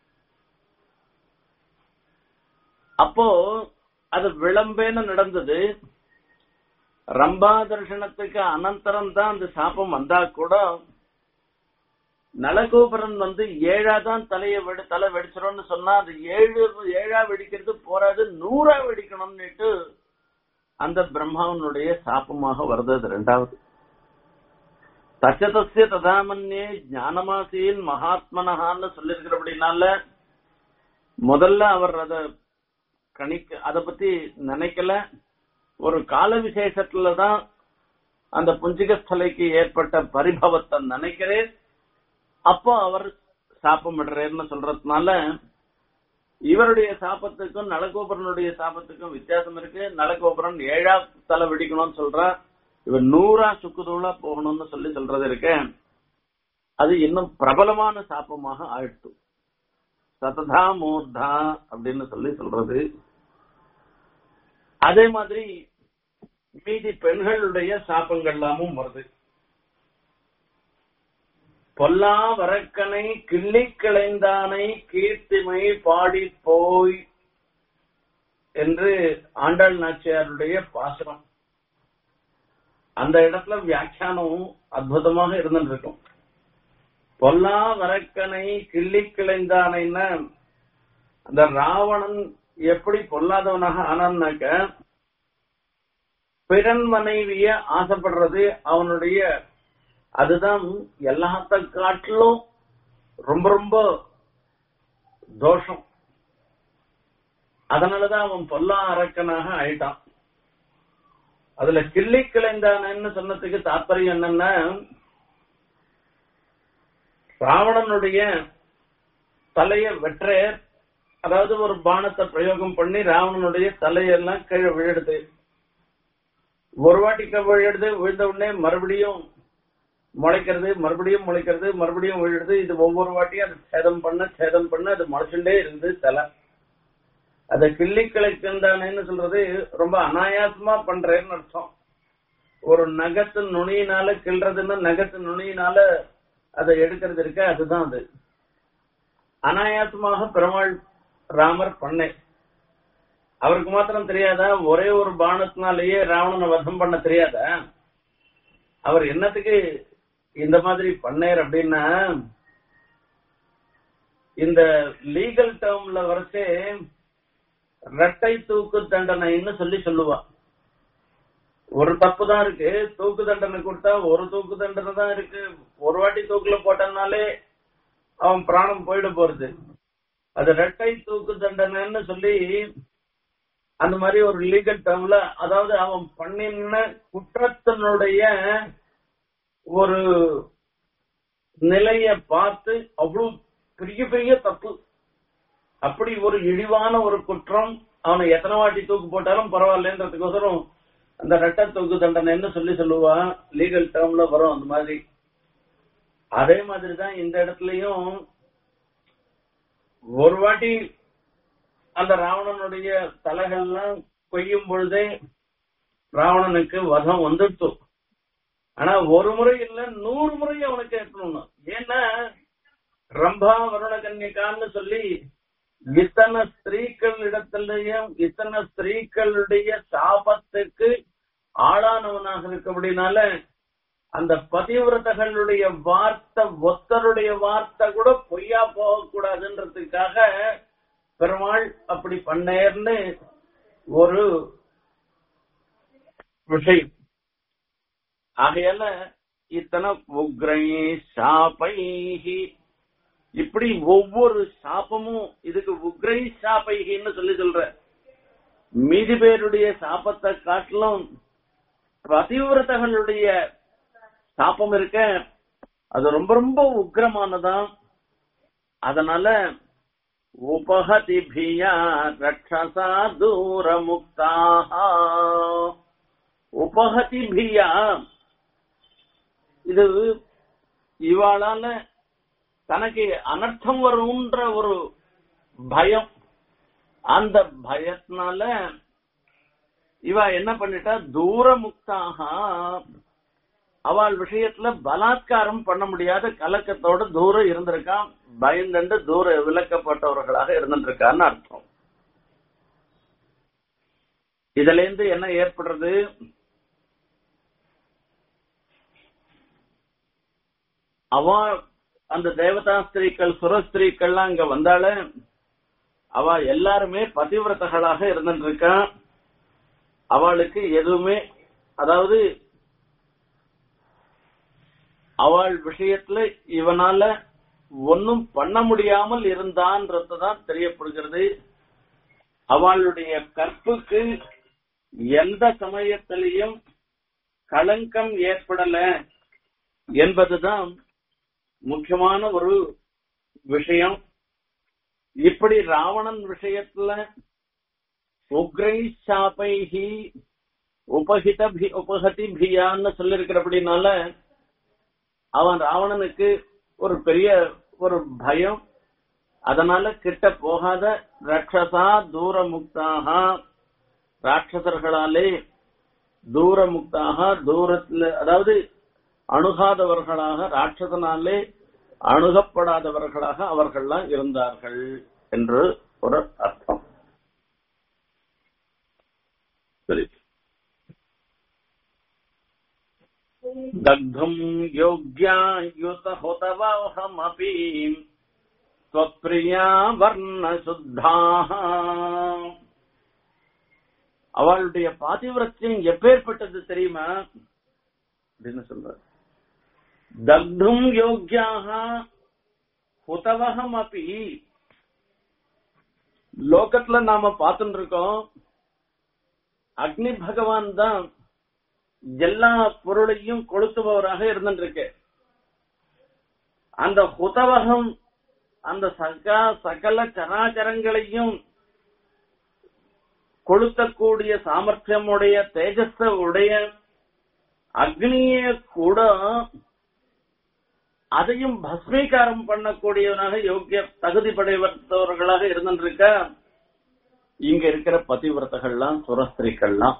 அப்போ அது விளம்பேன நடந்தது ரம்பா தர்சனத்துக்கு அனந்தரம் தான் அந்த சாபம் வந்தா கூட நலகோபுரன் வந்து ஏழா தான் தலைய வெடி தலை வெடிச்சிடும்னு சொன்னா அது ஏழு ஏழா வெடிக்கிறது போராது நூறா வெடிக்கணும்னுட்டு அந்த பிரம்மாவனுடைய சாபமாக வருது அது ரெண்டாவது தச்சதசிய ததாமன்யே ஞானமாசியின் மகாத்மனஹான்னு சொல்லியிருக்கிறபடினால முதல்ல அவர் அத கணிக்க அத பத்தி நினைக்கல ஒரு கால விசேஷத்துலதான் அந்த புஞ்சிகஸ்தலைக்கு ஏற்பட்ட பரிபவத்தை நினைக்கிறேன் அப்போ அவர் சாப்பம் விடுறேன்னு சொல்றதுனால இவருடைய சாபத்துக்கும் நலகோபுரனுடைய சாபத்துக்கும் வித்தியாசம் இருக்கு நலகோபுரன் ஏழா தலை வெடிக்கணும்னு சொல்றா இவர் நூறா சுக்குதூளா போகணும்னு சொல்லி சொல்றது இருக்க அது இன்னும் பிரபலமான சாப்பமாக ஆயிடுத்து சததா மூர்தா அப்படின்னு சொல்லி சொல்றது அதே மாதிரி மீதி பெண்களுடைய சாப்பங்கள் எல்லாமும் வருது பொல்லா வரக்கனை கிள்ளி கிளைந்தானை கீர்த்திமை பாடி போய் என்று ஆண்டாள் நாச்சியாருடைய பாசனம் அந்த இடத்துல வியாக்கியானம் அற்புதமாக இருந்துருக்கும் பொல்லா வரக்கனை கிள்ளி கிளைந்தானைன்னா அந்த ராவணன் எப்படி பொல்லாதவனாக ஆனான்னாக்க பிறன் மனைவிய ஆசைப்படுறது அவனுடைய அதுதான் எல்லாத்த காட்டிலும் ரொம்ப ரொம்ப தோஷம் அதனாலதான் அவன் பொல்லா அரக்கனாக ஆயிட்டான் அதுல கிள்ளி கிளைந்தானன்னு சொன்னதுக்கு தாற்பயம் என்னன்னா ராவணனுடைய தலைய வெற்ற அதாவது ஒரு பானத்தை பிரயோகம் பண்ணி ராவணனுடைய தலையெல்லாம் கீழே விழுடுது ஒரு வாட்டி விழுடுது விழுந்த உடனே மறுபடியும் முளைக்கிறது மறுபடியும் முளைக்கிறது மறுபடியும் விழுது இது ஒவ்வொரு வாட்டியும் அது சேதம் பண்ண சேதம் பண்ண அது முளைச்சுட்டே இருந்து தலை அத கிள்ளி கிளைக்கின்றானேன்னு சொல்றது ரொம்ப அனாயாசமா பண்றேன்னு அர்த்தம் ஒரு நகத்து நுனியினால கிள்றதுன்னா நகத்து நுனியினால அதை எடுக்கிறது இருக்க அதுதான் அது அனாயாசமாக பெருமாள் ராமர் பண்ணேன் அவருக்கு மாத்திரம் தெரியாதா ஒரே ஒரு பானத்தினாலேயே ராவணனை வதம் பண்ண தெரியாதா அவர் என்னத்துக்கு இந்த மாதிரி பண்ணார் அப்படின்னா இந்த லீகல் டேர்ம்ல வரைச்சே இரட்டை தூக்கு தண்டனைன்னு சொல்லி சொல்லுவா ஒரு தப்பு தான் இருக்கு தூக்கு தண்டனை கொடுத்தா ஒரு தூக்கு தண்டனை தான் இருக்கு ஒரு வாட்டி தூக்குல போட்டனாலே அவன் பிராணம் போயிட போறது அது ரெட்டை தூக்கு தண்டனைன்னு சொல்லி அந்த மாதிரி ஒரு லீகல் டேர்ம்ல அதாவது அவன் பண்ணின குற்றத்தினுடைய ஒரு நிலைய பார்த்து அவ்வளவு பெரிய பெரிய தப்பு அப்படி ஒரு இழிவான ஒரு குற்றம் அவனை எத்தனை வாட்டி தூக்கு போட்டாலும் பரவாயில்லன்றதுக்கோசரம் அந்த ரெட்ட தூக்கு தண்டனைன்னு சொல்லி சொல்லுவா லீகல் டேர்ம்ல வரும் அந்த மாதிரி அதே மாதிரிதான் இந்த இடத்துலயும் ஒரு வாட்டி அந்த ராவணனுடைய தலைகள்லாம் கொய்யும் பொழுதே ராவணனுக்கு வதம் வந்துட்டு ஆனா ஒரு முறை இல்ல நூறு முறை அவனுக்கு ஏற்றணும் ஏன்னா ரம்பா வருண கன்னிகான்னு சொல்லி இத்தனை ஸ்திரீக்கள் இடத்திலையும் இத்தனை ஸ்திரீக்களுடைய சாபத்துக்கு ஆளானவனாக இருக்கபடினால அந்த பதிவிரதகளுடைய வார்த்தை ஒத்தருடைய வார்த்தை கூட பொய்யா போகக்கூடாதுன்றதுக்காக பெருமாள் அப்படி பண்ணேர்னு ஒரு விஷயம் ஆகையால இத்தனை உக்ரை சாப்பைஹி இப்படி ஒவ்வொரு சாபமும் இதுக்கு உக்ரை சாப்பைகின்னு சொல்லி சொல்ற மீதி பேருடைய சாபத்தை காட்டிலும் பதிவிரதகளுடைய சாபம் இருக்க அது ரொம்ப ரொம்ப உக்ரமானதான் அதனால உபகதிபியா ரக்ஷசா தூரமுக்தாக உபகதிபியா இது இவாளால தனக்கு அனர்த்தம் வரும்ன்ற ஒரு பயம் அந்த பயத்தினால இவ என்ன பண்ணிட்டா தூரமுக்தாக அவள் விஷயத்துல பலாத்காரம் பண்ண முடியாத கலக்கத்தோட தூரம் இருந்திருக்கான் பயந்துண்டு தூர விலக்கப்பட்டவர்களாக இருந்துருக்கான்னு அர்த்தம் இதுல இருந்து என்ன ஏற்படுறது அவ அந்த தேவதா ஸ்திரீக்கள் சுரஸ்திரீக்கள்லாம் இங்க வந்தால அவ எல்லாருமே பதிவிரதர்களாக இருந்துட்டு இருக்கா அவளுக்கு எதுவுமே அதாவது அவள் விஷயத்துல இவனால ஒன்னும் பண்ண முடியாமல் இருந்தான்றதுதான் தெரியப்படுகிறது அவளுடைய கற்புக்கு எந்த சமயத்திலையும் களங்கம் ஏற்படல என்பதுதான் முக்கியமான ஒரு விஷயம் இப்படி ராவணன் விஷயத்துல உக்ரை சாப்பைஹி உபஹித உபகதி பியான்னு சொல்லிருக்கிறபடினால அவன் ராவணனுக்கு ஒரு பெரிய ஒரு பயம் அதனால கிட்ட போகாத ரக்ஷசா தூரமுக்தாக ராட்சசர்களாலே தூரமுக்தாக தூரத்துல அதாவது அணுகாதவர்களாக ராட்சசனாலே அணுகப்படாதவர்களாக அவர்கள்லாம் இருந்தார்கள் என்று ஒரு அர்த்தம் சரி दग्धुम् योग्यायुतहुतवहमपि त्वत्प्रिया வர்ணசுத்தாः அவளுடைய பாதிவிரத்தியம் எப்பேற்பட்டது தெரியுமா அப்படின்னு சொல்ற தக்தும் யோக்கியாக ஹுதவகம் அப்பி லோகத்துல நாம பார்த்துட்டு இருக்கோம் அக்னி பகவான் தான் எல்லா பொருளையும் கொளுத்துபவராக இருந்துருக்கு அந்த ஹுதவகம் அந்த சகா சகல சராச்சரங்களையும் கொளுத்தக்கூடிய சாமர்த்தியம் உடைய தேஜஸ உடைய அக்னிய கூட அதையும் பஸ்மீகாரம் பண்ணக்கூடியவனாக யோக்கிய தகுதி படைத்தவர்களாக இருந்துருக்க இங்க இருக்கிற பதிவிரதங்கள்லாம் சுரஸ்திரிகள்லாம்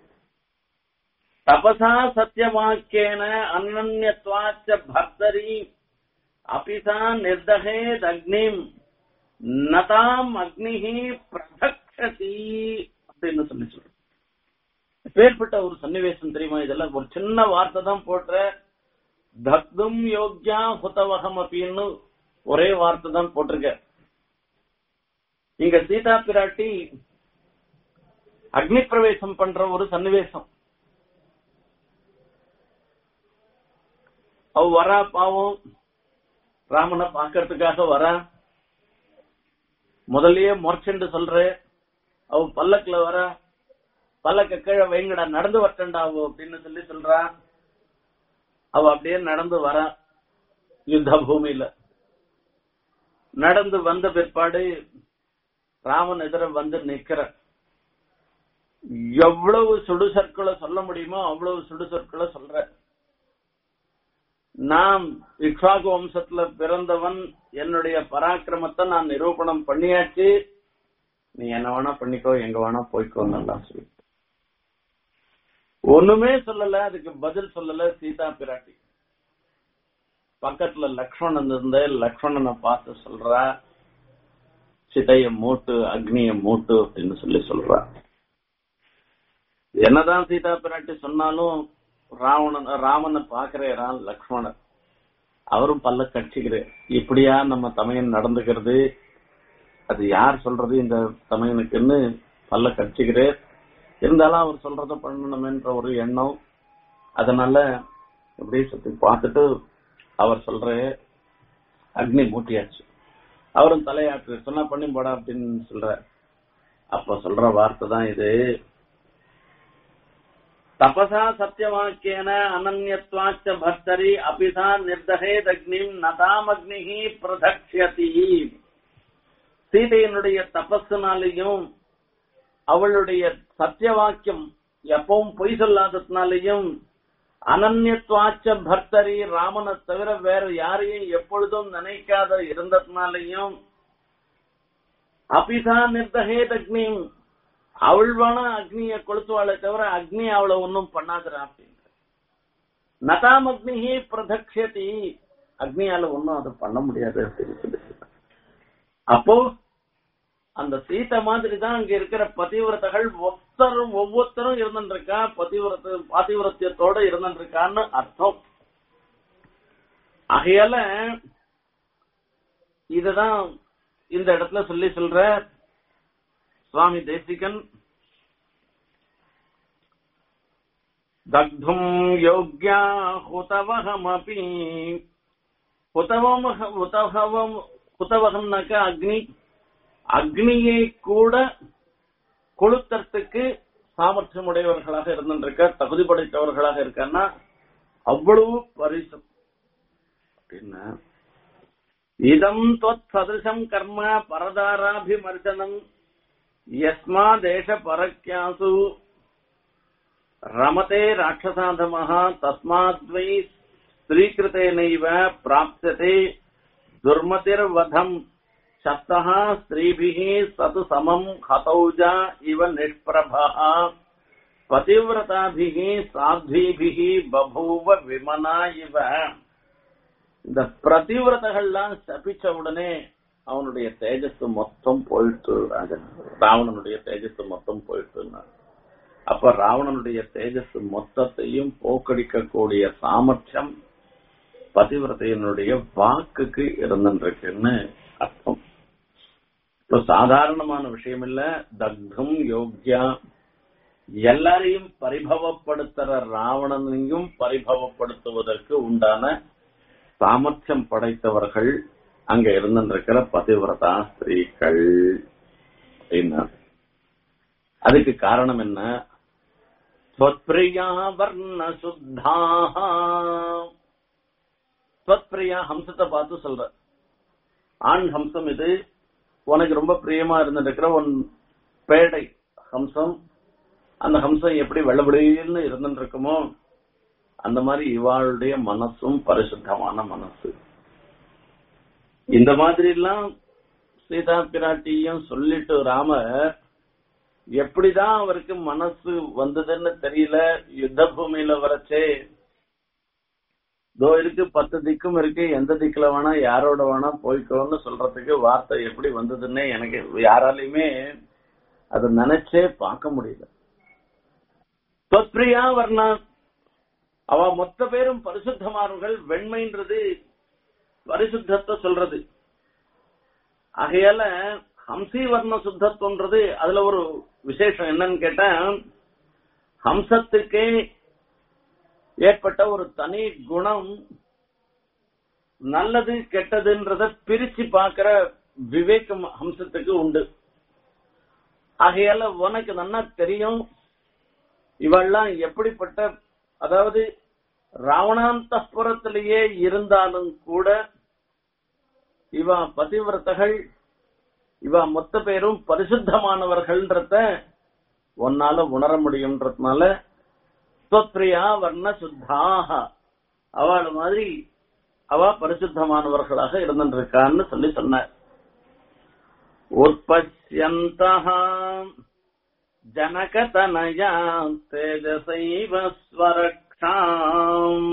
தபசா சத்தியவாக்கியன அனன்யத்வாச்ச பக்தரி அபிசா நிர்தகேத் அக்னிம் நதாம் அக்னிஹி பிரதக்ஷதி அப்படின்னு சொல்லி சொல்ற பேர்பட்ட ஒரு சன்னிவேசம் தெரியுமா இதெல்லாம் ஒரு சின்ன வார்த்தை தான் போடுற தக்தும் யோக்யா ஹுதவகம் அப்படின்னு ஒரே வார்த்தை தான் போட்டிருக்க இங்க சீதா பிராட்டி அக்னி பிரவேசம் பண்ற ஒரு சன்னிவேசம் அவ வரா பாவம் ராமனை பாக்கிறதுக்காக வரா முதல்லயே முறைச்சுண்டு சொல்ற அவ பல்லக்குல வர பல்லக்க கீழே வைங்கடா நடந்து வரட்டண்டா அவ அப்படின்னு சொல்லி சொல்றா அவ அப்படியே நடந்து வரா யுத்த பூமியில நடந்து வந்த பிற்பாடு ராமன் எதிர வந்து நிக்கிற எவ்வளவு சுடுசொற்களை சொல்ல முடியுமோ அவ்வளவு சுடுசொற்களை சொல்ற நான் இக்ஷாகு வம்சத்துல பிறந்தவன் என்னுடைய பராக்கிரமத்தை நான் நிரூபணம் பண்ணியாச்சு நீ என்ன வேணா பண்ணிக்கோ எங்க வேணா போய்க்கோ நல்லா சொல்லி ஒண்ணுமே சொல்லல அதுக்கு பதில் சொல்லல சீதா பிராட்டி பக்கத்துல லக்ஷ்மணன் இருந்த லக்ஷ்மணனை பார்த்து சொல்றா சிதைய மூட்டு அக்னிய மூட்டு அப்படின்னு சொல்லி சொல்றா என்னதான் சீதா பிராட்டி சொன்னாலும் ராவணன் ராமனை பாக்குறான் லக்ஷ்மணன் அவரும் பல்ல கட்சிக்கிறேன் இப்படியா நம்ம தமையன் நடந்துக்கிறது அது யார் சொல்றது இந்த தமையனுக்குன்னு பல்ல கட்சிக்கிறேன் இருந்தாலும் அவர் சொல்றத பண்ணணுமேன்ற ஒரு எண்ணம் அதனால இப்படியே சுத்தி பார்த்துட்டு அவர் சொல்ற அக்னி மூட்டியாச்சு அவரும் தலையாற்று சொன்னா பண்ணி போடா அப்படின்னு சொல்ற அப்ப சொல்ற வார்த்தை தான் இது தபசா சத்தியவாக்கியன அனன்யத்வாச்ச பர்த்தரி அபிதா நிர்தகேதக்னிம் நதாமக்னிஹி பிரதக்ஷதி சீதையினுடைய தபஸுனாலையும் அவளுடைய சத்திய வாக்கியம் எப்பவும் பொய் சொல்லாததுனாலையும் அனன்யத்வாச்ச பர்த்தரி ராமனை தவிர வேற யாரையும் எப்பொழுதும் நினைக்காத இருந்ததுனாலையும் அபிதா நிர்தகேத் அக்னி அவள் வேணா அக்னிய கொளுத்துவாளே தவிர அக்னி அவளை ஒன்னும் பண்ணாதுரா அப்படின்ற நதாம் அக்னிஹி பிரதக்ஷதி அக்னியால ஒன்னும் அதை பண்ண முடியாது அப்படின்னு சொல்லி அப்போ அந்த சீத்தை மாதிரி தான் அங்க இருக்கிற பதிவிரதைகள் ஒத்தரும் ஒவ்வொருத்தரும் இருந்துருக்கா பதிவிரத பாதிவிரத்தியத்தோட இருந்துருக்கான்னு அர்த்தம் ஆகையால இததான் இந்த இடத்துல சொல்லி சொல்ற சுவாமி தேசிகன் தக்தும் யோக்யா ஹுதவகமபி ஹுதவம் ஹுதவம் ஹுதவகம்னாக்க அக்னி அக்னியை கூட கொளுத்தறதுக்கு சாமர்த்தியம் உடையவர்களாக இருந்திருக்க தகுதி படைத்தவர்களாக இருக்கான்னா அவ்வளவு பரிசு அப்படின்னா இதம் தொத் சதிருஷம் கர்ம பரதாராபிமர்சனம் யஸ்மா தேச பரக்கியாசு ரமதே ராட்சசாதமः தஸ்மாத்வை ஸ்திரீகிருத்தேனைவ பிராப்யதே துர்மதிர்வதம் சப்தः ஸ்திரீபிः சது சமம் ஹதௌஜா இவ நிஷ்பிரபः பதிவிரதாபிः சாத்வீபிः பபூவ விமனா இவ இந்த பிரதிவிரதங்கள்லாம் சபிச்ச உடனே அவனுடைய தேஜஸ் மொத்தம் போயிட்டு ராஜன் ராவணனுடைய தேஜஸ் மொத்தம் போயிட்டு அப்ப ராவணனுடைய தேஜஸ் மொத்தத்தையும் போக்கடிக்கக்கூடிய சாமர்த்தியம் பதிவிரதையினுடைய வாக்குக்கு இருந்துருக்குன்னு அர்த்தம் இப்ப சாதாரணமான விஷயம் இல்ல தக்தம் யோக்யா எல்லாரையும் பரிபவப்படுத்துற ராவணனையும் பரிபவப்படுத்துவதற்கு உண்டான சாமர்த்தியம் படைத்தவர்கள் அங்க இருந்திருக்கிற பதிவிரதா ஸ்திரீகள் அப்படின்னா அதுக்கு காரணம் என்ன ஸ்வத்பிரியா வர்ண சுத்தாக ஸ்வத்பிரியா ஹம்சத்தை பார்த்து சொல்ற ஆண் ஹம்சம் இது உனக்கு ரொம்ப பிரியமா இருந்திருக்கிற உன் பேடை ஹம்சம் அந்த ஹம்சம் எப்படி வெள்ளபடின்னு இருந்துட்டு இருக்குமோ அந்த மாதிரி இவாளுடைய மனசும் பரிசுத்தமான மனசு இந்த மாதிரி எல்லாம் சீதா பிராட்டியும் சொல்லிட்டு ராம எப்படிதான் அவருக்கு மனசு வந்ததுன்னு தெரியல யுத்த பூமியில வரச்சே தோ இருக்கு பத்து திக்கும் இருக்கு எந்த திக்குல வேணா யாரோட வேணா போய்க்கோன்னு சொல்றதுக்கு வார்த்தை எப்படி வந்ததுன்னே எனக்கு யாராலையுமே அதை நினைச்சே பார்க்க முடியல தொத்பிரியா வர்ணா அவ மொத்த பேரும் பரிசுத்தமானவர்கள் வெண்மைன்றது பரிசுத்தத்தை சொல்றது ஆகையால ஹம்சி வர்ண சுத்தத்துவன்றது அதுல ஒரு விசேஷம் என்னன்னு கேட்டா ஹம்சத்துக்கே ஏற்பட்ட ஒரு தனி குணம் நல்லது கெட்டதுன்றத பிரிச்சு பாக்குற விவேகம் ஹம்சத்துக்கு உண்டு ஆகையால உனக்கு நல்லா தெரியும் இவெல்லாம் எப்படிப்பட்ட அதாவது ராவணாந்தபுரத்திலேயே இருந்தாலும் கூட இவ பதிவிரதகள் இவ மொத்த பேரும் பரிசுத்தமானவர்கள்ன்றத உன்னால உணர முடியும்ன்றதுனால ஸ்வத்ரியா வர்ண சுத்தாக அவள் மாதிரி அவ பரிசுத்தமானவர்களாக இருந்திருக்கான்னு சொல்லி சொன்னார் உற்பத்தியந்தா ஜனகதனயா தேஜசைவ ஸ்வரக்ஷாம்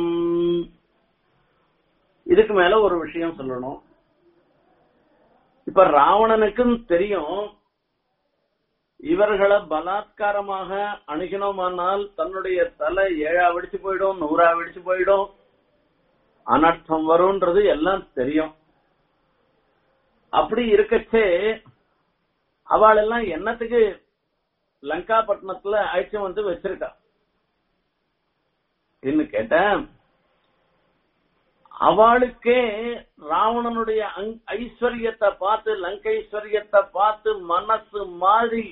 இதுக்கு மேல ஒரு விஷயம் சொல்லணும் இப்ப ராவணனுக்கும் தெரியும் இவர்களை பலாத்காரமாக அணுகினோமானால் தன்னுடைய தலை ஏழா வெடிச்சு போயிடும் நூறா வெடிச்சு போயிடும் அனர்த்தம் வரும்ன்றது எல்லாம் தெரியும் அப்படி இருக்கச்சே அவள் எல்லாம் என்னத்துக்கு லங்காபட்டினத்துல அழைச்சு வந்து வச்சிருக்கா இன்னும் கேட்டேன் அவளுக்கே ராவணனுடைய அங்- ஐஸ்வர்யத்தை பார்த்து லங்கைஸ்வர்யத்தை பார்த்து மனசு மாறி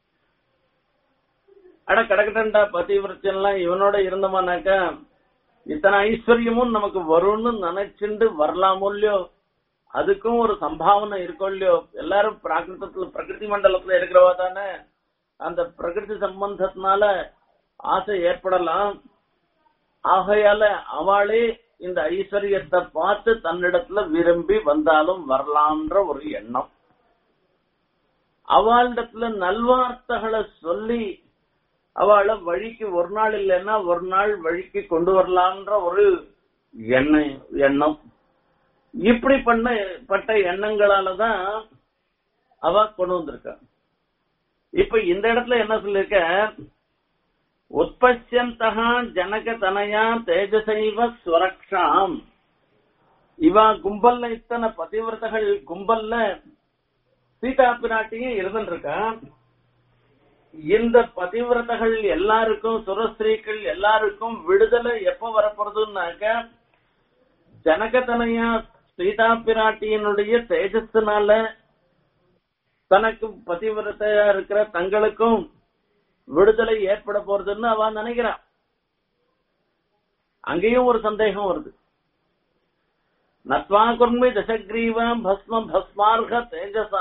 அட கடக்கட்டா பதிவிரச்செல்லாம் இவனோட இருந்தோமானாக்கா இத்தனை ஐஸ்வர்யமும் நமக்கு வரும்னு நினைச்சுண்டு வரலாமோ இல்லையோ அதுக்கும் ஒரு சம்பாவனை இருக்கும் இல்லையோ எல்லாரும் பிராகிருதத்துல பிரகிருதி மண்டலத்துல இருக்கிறவா தானே அந்த பிரகிருதி சம்பந்தத்தினால ஆசை ஏற்படலாம் ஆகையால அவளே இந்த ஐஸ்வர்யத்தை பார்த்து தன்னிடத்துல விரும்பி வந்தாலும் வரலாம்ன்ற ஒரு எண்ணம் அவளிடத்துல நல்வார்த்தைகளை சொல்லி அவளை வழிக்கு ஒரு நாள் இல்லைன்னா ஒரு நாள் வழிக்கு கொண்டு வரலாம்ன்ற ஒரு எண்ணம் எண்ணம் இப்படி பண்ண பட்ட எண்ணங்களாலதான் அவ கொண்டு வந்திருக்கா இப்ப இந்த இடத்துல என்ன சொல்லிருக்க உற்பத்தியந்தகா ஜனக தனயா தேஜசைவ ஸ்வரக்ஷாம் இவ கும்பல்ல இத்தனை பதிவிரதகள் கும்பல்ல சீதா பிராட்டியும் இருந்துருக்கா இந்த பதிவிரதகள் எல்லாருக்கும் சுரஸ்திரீக்கள் எல்லாருக்கும் விடுதலை எப்ப வரப்போறதுன்னாக்க ஜனகதனையா சீதா பிராட்டியினுடைய தேஜஸ்னால தனக்கு பதிவிரதையா இருக்கிற தங்களுக்கும் விடுதலை ஏற்பட போறதுன்னு அவ நினைக்கிறான் அங்கேயும் ஒரு சந்தேகம் வருது நத்வா குர்மி தசக்ரீவ பஸ்ம பஸ்மார்க தேஜசா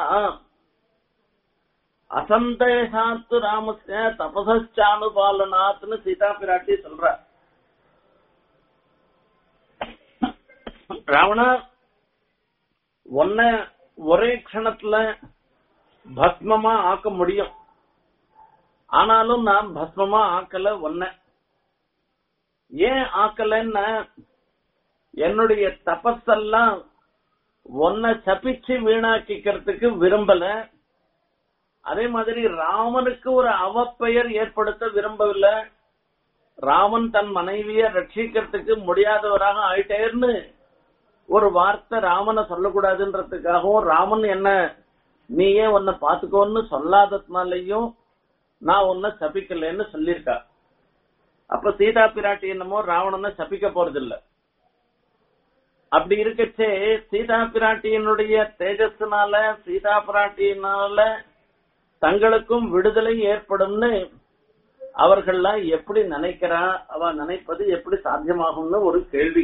அசந்தேசாத்து ராமஸ்ய தபசானுபாலனாத்னு சீதா பிராட்டி சொல்ற ராவணா ஒன்ன ஒரே க்ஷணத்துல பஸ்மமா ஆக்க முடியும் ஆனாலும் நான் பஸ்மமா ஆக்கல ஒன்ன ஏன் ஆக்கலன்னா என்னுடைய தபஸெல்லாம் ஒன்ன சபிச்சு வீணாக்கிக்கிறதுக்கு விரும்பல அதே மாதிரி ராமனுக்கு ஒரு அவப்பெயர் ஏற்படுத்த விரும்பவில்லை ராமன் தன் மனைவிய ரட்சிக்கிறதுக்கு முடியாதவராக ஆயிட்டேர்னு ஒரு வார்த்தை ராமனை சொல்லக்கூடாதுன்றதுக்காகவும் ராமன் என்ன நீயே உன்னை பாத்துக்கோன்னு சொல்லாததுனாலையும் நான் உன்னை சபிக்கலன்னு சொல்லியிருக்கா அப்ப சீதா பிராட்டி என்னமோ ராவணனை சபிக்க போறதில்ல அப்படி இருக்கச்சே சீதா பிராட்டியினுடைய தேஜஸ்னால சீதா பிராட்டியினால தங்களுக்கும் விடுதலை ஏற்படும்னு அவர்கள்லாம் எப்படி நினைக்கிறா அவ நினைப்பது எப்படி சாத்தியமாகும்னு ஒரு கேள்வி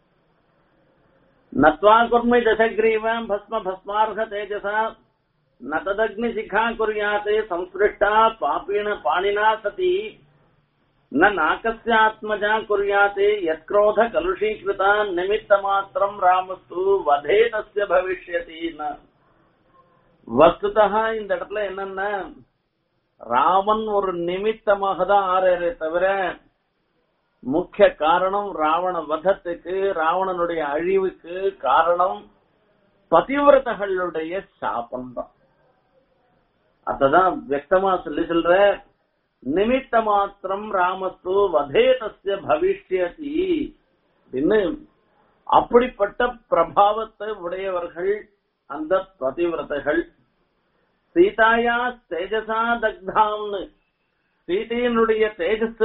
நத்வா குர்மை தசக்ரீவம் பஸ்ம பஸ்மார்க தேஜசா ந ததக்னி சிகா குர்யாத்தே சம்ஸ்பிருஷ்டா பாப்பின பாணினா சதி न नाकस्यात्मजा कुर्याते यत्क्रोध कलुषीकृता निमित्तमात्रम् रामस्तु वधे तस्य भविष्यति न வஸ்துதா இந்த இடத்துல என்னன்னா ராமன் ஒரு நிமித்தமாக தான் ஆறாரே தவிர முக்கிய காரணம் ராவண வதத்துக்கு ராவணனுடைய அழிவுக்கு காரணம் பதிவிரதகளுடைய சாபம் தான் அததான் வியக்தமா சொல்லி சொல்ற நிமித்த மாத்திரம் ராமஸ்து வதே தஸ்ய பவிஷ்யதி அப்படின்னு அப்படிப்பட்ட பிரபாவத்தை உடையவர்கள் அந்த பதிவிரதைகள் சீதாயா தேஜசா தக்தாம்னு சீதையினுடைய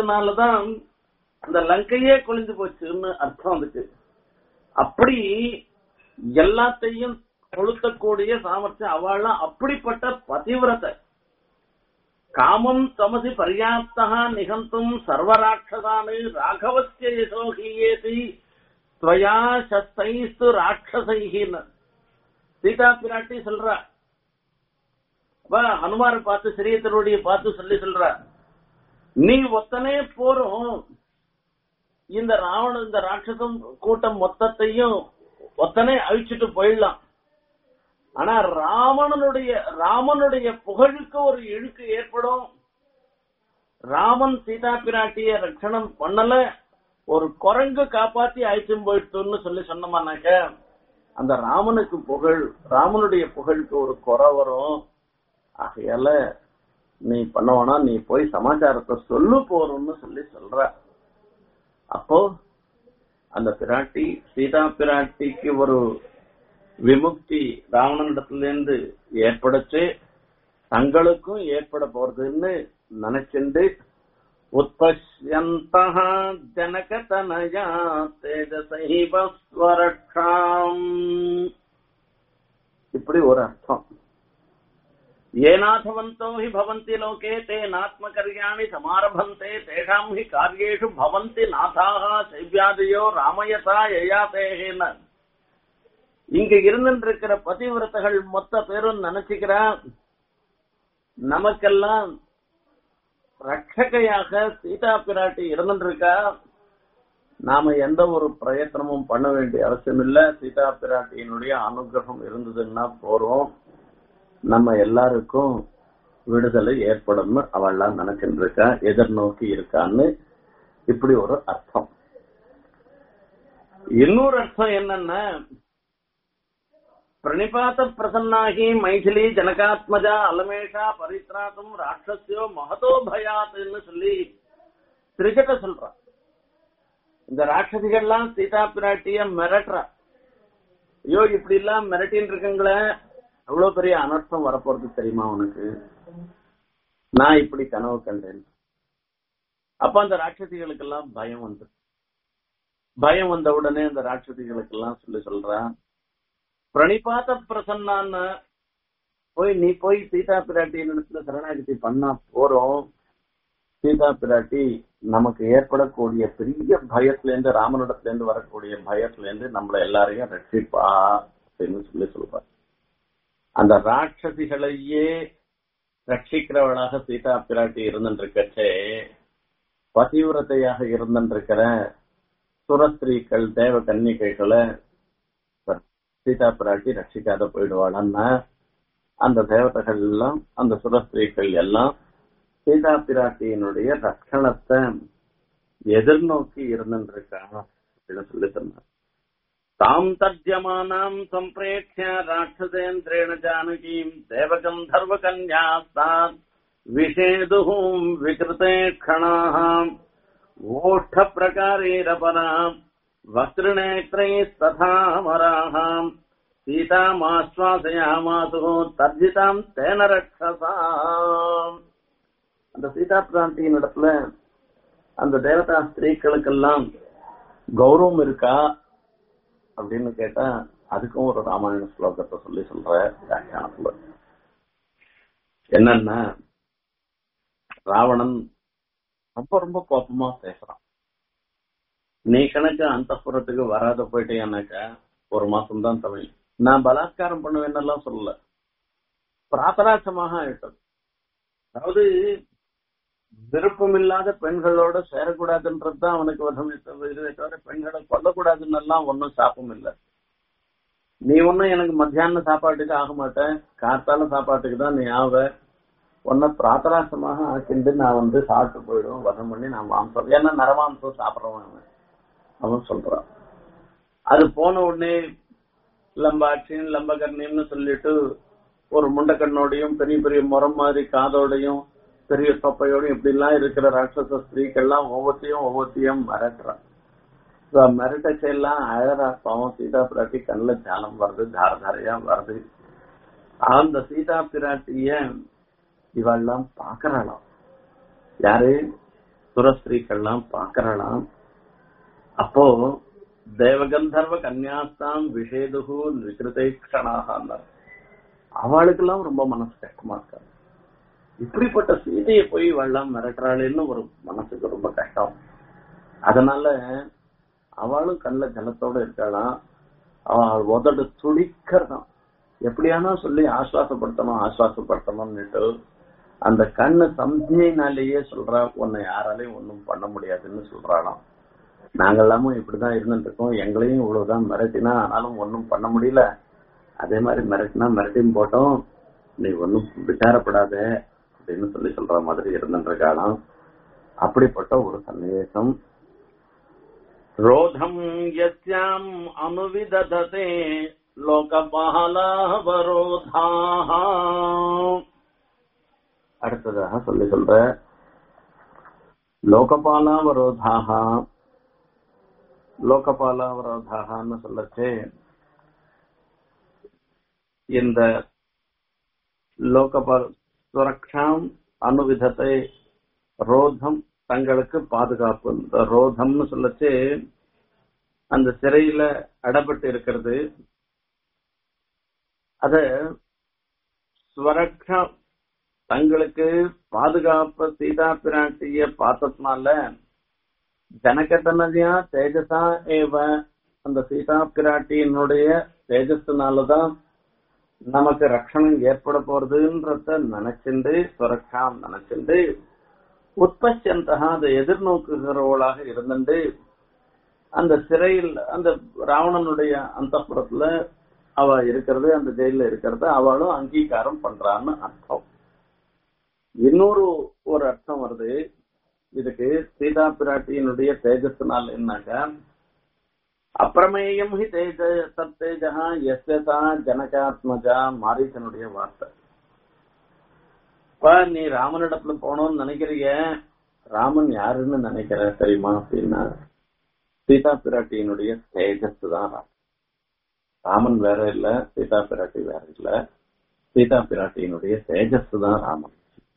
தேஜஸ்னாலதான் அந்த லங்கையே குளிந்து போச்சுன்னு அர்த்தம் அதுக்கு அப்படி எல்லாத்தையும் கொளுத்தக்கூடிய சாமர்த்தியம் அவள்லாம் அப்படிப்பட்ட பதிவிரத்தை காமம் தமசி பர்யாப்தா நிகந்தும் சர்வராட்சதானு ராகவசிய யசோஹீயேதி துவயா சஸ்தைஸ்து ராட்சசைகின்னு சீதா பிராட்டி சொல்றா அப்ப ஹனுமாரை பார்த்து சிறியத்தருடைய பார்த்து சொல்லி சொல்ற நீ ஒத்தனே போறோம் இந்த ராவண இந்த ராட்சசம் கூட்டம் மொத்தத்தையும் ஒத்தனே அழிச்சிட்டு போயிடலாம் ஆனா ராவணனுடைய ராமனுடைய புகழுக்கு ஒரு இழுக்கு ஏற்படும் ராமன் சீதா பிராட்டிய ரட்சணம் பண்ணல ஒரு குரங்கு காப்பாத்தி அழைச்சும் போயிட்டுன்னு சொல்லி சொன்னோம்னாக்க அந்த ராமனுக்கு புகழ் ராமனுடைய புகழுக்கு ஒரு குறை வரும் ஆகையால நீ பண்ணவனா நீ போய் சமாச்சாரத்தை சொல்லு போறோம்னு சொல்லி சொல்ற அப்போ அந்த பிராட்டி சீதா பிராட்டிக்கு ஒரு விமுக்தி ராவணனிடத்திலிருந்து ஏற்படுச்சு தங்களுக்கும் ஏற்பட போறதுன்னு நினைச்சுண்டு உற்பஷ்யந்த ஜனகதனயா தேஜசைவஸ்வரக்ஷாம் இப்படி ஒரு அர்த்தம் ஏநாதவந்தோ ஹி பவந்தி லோகே தே நாத்மகர்யாணி சமாரபந்தே தேஷாம் ஹி காரியேஷு பவந்தி நாதாக சைவ்யாதையோ ராமயதா யயாதேகேன இங்க இருந்திருக்கிற பதிவிரதகள் மொத்த பேரும் நினைச்சுக்கிறா நமக்கெல்லாம் ரட்சகையாக சீதா பிராட்டி இருந்துருக்கா நாம எந்த ஒரு பிரயத்தனமும் பண்ண வேண்டிய அவசியம் இல்ல சீதா பிராட்டியினுடைய அனுகிரகம் இருந்ததுன்னா போறோம் நம்ம எல்லாருக்கும் விடுதலை ஏற்படும் அவள்லாம் நினைச்சுட்டு இருக்கா எதிர்நோக்கி இருக்கான்னு இப்படி ஒரு அர்த்தம் இன்னொரு அர்த்தம் என்னன்னா பிரணிபாத பிரசன்னாகி மைதிலி ஜனகாத்மஜா அலமேஷா பரித்ராத்தும் ராட்சசியோ மகதோ பயாத்துன்னு சொல்லி திரிஜட்ட சொல்றான் இந்த ராட்சசிகள்லாம் சீதா பிராட்டிய மிரட்டுறா ஐயோ இப்படி எல்லாம் மிரட்டின்னு இருக்குங்களே அவ்வளவு பெரிய அனர்த்தம் வரப்போறது தெரியுமா உனக்கு நான் இப்படி கனவு கண்டேன் அப்ப அந்த ராட்சசிகளுக்கெல்லாம் பயம் வந்து பயம் வந்த உடனே அந்த ராட்சசிகளுக்கெல்லாம் சொல்லி சொல்றான் பிரணிபாத பிரசன்னான்னு போய் நீ போய் சீதா பிராட்டி இடத்துல சரணாகதி பண்ணா போறோம் சீதா பிராட்டி நமக்கு ஏற்படக்கூடிய பெரிய பயத்துல இருந்து ராமனிடத்துல இருந்து வரக்கூடிய பயத்துல இருந்து நம்மள எல்லாரையும் ரட்சிப்பா அப்படின்னு சொல்லி சொல்லுவார் அந்த ராட்சசிகளையே ரட்சிக்கிறவளாக சீதா பிராட்டி இருந்துருக்கச்சே பதிவிரத்தையாக இருந்துருக்கிற சுரஸ்திரீக்கள் தேவ கன்னிகைகளை சீதா பிராட்டி ரட்சிக்காத போயிடுவாளன்னா அந்த தேவதைகள் எல்லாம் அந்த சுரஸ்திரீக்கள் எல்லாம் சீதா பிராட்டியினுடைய ரட்சணத்தை எதிர்நோக்கி இருந்துருக்காங்க அப்படின்னு சொல்லி சொன்னார் தாம் தர்ஜமானாம் சம்பிரேட்சிய ராட்சசேந்திரேண ஜானகீம் தேவகந்தர்வ கன்யாஸ்தான் விஷேதும் விகிருதே க்ஷணாம் ஓஷ்ட பிரகாரேரபராம் வக்திருநேத்ரைस्तथामराहाम् சீதாமாஸ்வாசயாமாசு தர்ஜிதாம் தேன ரட்சசாம் அந்த சீதா பிராந்தியின் இடத்துல அந்த தேவதா ஸ்திரீக்களுக்கெல்லாம் கௌரவம் இருக்கா அப்படின்னு கேட்டா அதுக்கும் ஒரு ராமாயண ஸ்லோகத்தை சொல்லி சொல்ற வியாக்கியானத்துல என்னன்னா ராவணன் ரொம்ப ரொம்ப கோபமா பேசுறான் நீ கணக்கு அந்த வராத போயிட்டேன்னாக்கா ஒரு மாசம் தான் தமிழ் நான் பலாத்காரம் பண்ணுவேன்னெல்லாம் சொல்லல பிராத்தராட்சமாக ஆயிட்டது அதாவது விருப்பமில்லாத பெண்களோட சேரக்கூடாதுன்றது தான் அவனுக்கு வசம் இதுவே தவிர பெண்களை கொல்லக்கூடாதுன்னு எல்லாம் ஒன்னும் சாப்பம் இல்லை நீ ஒன்னும் எனக்கு மத்தியான சாப்பாட்டுக்கு ஆக மாட்டேன் காத்தால சாப்பாட்டுக்கு தான் நீ ஆவ உன்னை பிராத்தராசமாக ஆக்கிண்டு நான் வந்து சாப்பிட்டு போயிடுவேன் வசம் பண்ணி நான் மாம்சம் ஏன்னா நரமாம்சம் சாப்பிடுறவன் அவன் அவன் சொல்றான் அது போன உடனே லம்பாட்சின் லம்பகர்ணின்னு சொல்லிட்டு ஒரு முண்டக்கண்ணோடையும் பெரிய பெரிய முறம் மாதிரி காதோடையும் பெரிய தொப்பையோடையும் இப்படி எல்லாம் இருக்கிற ராட்சச ஸ்திரீக்கெல்லாம் ஒவ்வொருத்தையும் ஒவ்வொருத்தையும் மிரட்டுறான் மிரட்டச்செல்லாம் அழகா பாவம் சீதா பிராட்டி கண்ணில் ஜாலம் வருது தார தாரையா வருது அந்த சீதா பிராட்டிய இவெல்லாம் பாக்குறாளாம் யாரு சுரஸ்திரீக்கள்லாம் பாக்குறாளாம் அப்போ தேவகந்தர்வ கன்யாஸ்தாம் விஷேதுகு விகிருதை க்ஷணாக அவளுக்கெல்லாம் ரொம்ப மனசு கஷ்டமா இருக்காது இப்படிப்பட்ட சீதையை போய் வெள்ளம் மிரட்டுறாளேன்னு ஒரு மனசுக்கு ரொம்ப கஷ்டம் அதனால அவளும் கண்ணுல ஜலத்தோட இருக்காளாம் அவள் உதடு துடிக்கிறதாம் எப்படியானா சொல்லி ஆஸ்வாசப்படுத்தணும் ஆஸ்வாசப்படுத்தணும்னுட்டு அந்த கண்ணு சம்ஜைனாலேயே சொல்றா உன்னை யாராலையும் ஒன்றும் பண்ண முடியாதுன்னு சொல்றாளாம் நாங்க எல்லாமும் இப்படிதான் இருந்துட்டு இருக்கோம் எங்களையும் இவ்வளவுதான் மிரட்டினா ஆனாலும் ஒன்றும் பண்ண முடியல அதே மாதிரி மிரட்டினா மிரட்டியும் போட்டோம் நீ ஒன்றும் விசாரப்படாத அப்படின்னு சொல்லி சொல்ற மாதிரி இருந்துட்டு இருக்காளாம் அப்படிப்பட்ட ஒரு சன்னிவேசம் ரோதம் யஸ்யாம் அனுவிதததே லோகபாலாவரோதாக அடுத்ததாக சொல்லி சொல்ற லோகபாலாவரோதாக லோகபாலாவரோதாகன்னு சொல்லச்சே இந்த லோகபால் சுரக்ஷாம் அனுவிதத்தை ரோதம் தங்களுக்கு பாதுகாப்பு இந்த ரோதம்னு சொல்லச்சு அந்த சிறையில அடப்பட்டு இருக்கிறது அத ஸ்வரக்ஷா தங்களுக்கு பாதுகாப்பு சீதா பிராட்டிய பார்த்ததுனால ஜனகதனதியா தேஜசா ஏவ அந்த சீதா பிராட்டியினுடைய தேஜஸ்னாலதான் நமக்கு ரட்சணம் ஏற்பட போறதுன்றத நினைச்சுண்டு சுரக்ஷாம் நினைச்சுண்டு உற்பத்தியந்தகா அதை எதிர்நோக்குகிறவளாக இருந்துட்டு அந்த சிறையில் அந்த ராவணனுடைய அந்த அவ இருக்கிறது அந்த ஜெயில இருக்கிறத அவளும் அங்கீகாரம் பண்றான்னு அர்த்தம் இன்னொரு ஒரு அர்த்தம் வருது இதுக்கு சீதா பிராட்டியினுடைய தேஜஸ்னால என்னக்கா அப்பிரமேயம் ஹி தேஜ சத்தேஜா எஸ்யதா ஜனகாத்மஜா மாரீசனுடைய வார்த்தை இப்ப நீ ராமனிடத்துல போனோம்னு நினைக்கிறிய ராமன் யாருன்னு நினைக்கிற தெரியுமா அப்படின்னா சீதா பிராட்டியினுடைய தேஜஸ் தான் ராமன் ராமன் வேற இல்ல சீதா பிராட்டி வேற இல்ல சீதா பிராட்டியினுடைய தேஜஸ் தான் ராமன்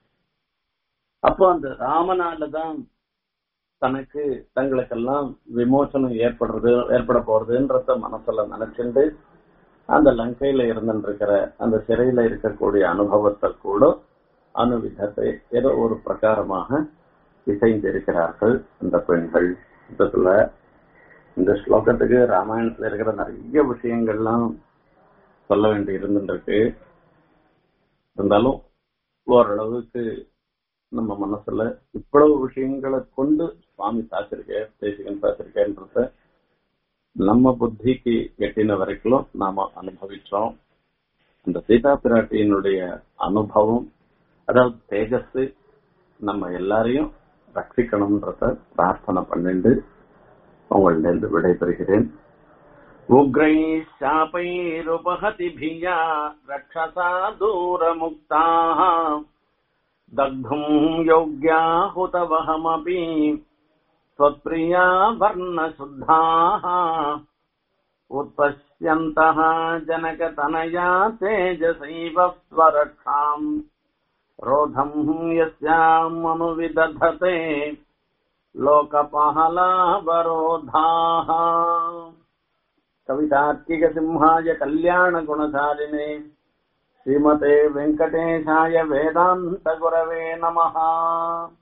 அப்போ அந்த ராமனால தான் தனக்கு தங்களுக்கெல்லாம் விமோசனம் ஏற்படுறது ஏற்பட போறதுன்றத மனசுல நினைச்சுண்டு அந்த லங்கையில இருந்துருக்கிற அந்த சிறையில இருக்கக்கூடிய அனுபவத்தை கூட அனுவிதத்தை ஏதோ ஒரு பிரகாரமாக இசைந்திருக்கிறார்கள் இந்த பெண்கள் இதுல இந்த ஸ்லோகத்துக்கு ராமாயணத்துல இருக்கிற நிறைய விஷயங்கள்லாம் சொல்ல வேண்டி இருந்துருக்கு இருந்தாலும் ஓரளவுக்கு நம்ம மனசுல இவ்வளவு விஷயங்களை கொண்டு சுவாமி சாத்திருக்கேன் தேசிகன் சாத்திருக்கேன்றத நம்ம புத்திக்கு எட்டின வரைக்கும் நாம அனுபவிச்சோம் அந்த சீதா பிராட்டியினுடைய அனுபவம் அதாவது தேஜஸ் நம்ம எல்லாரையும் ரட்சிக்கணும்ன்றத பிரார்த்தனை பண்ணிட்டு உங்களிலிருந்து விடைபெறுகிறேன் உக்ரை சாபைருபகதி பியா ரக்ஷசா தூரமுக்தாக दग्धुम् योग्याहुतवहमपि त्वत्प्रिया वर्णशुद्धाः उत्पश्यन्तः जनकतनया तेजसैव स्वरक्षाम् रोधम् यस्याम् अनुविदधते लोकपहलावरोधाः कवितार्किकसिंहाय कल्याणगुणशालिने श्रीमते वेङ्कटेशाय वेदान्तगुरवे नमः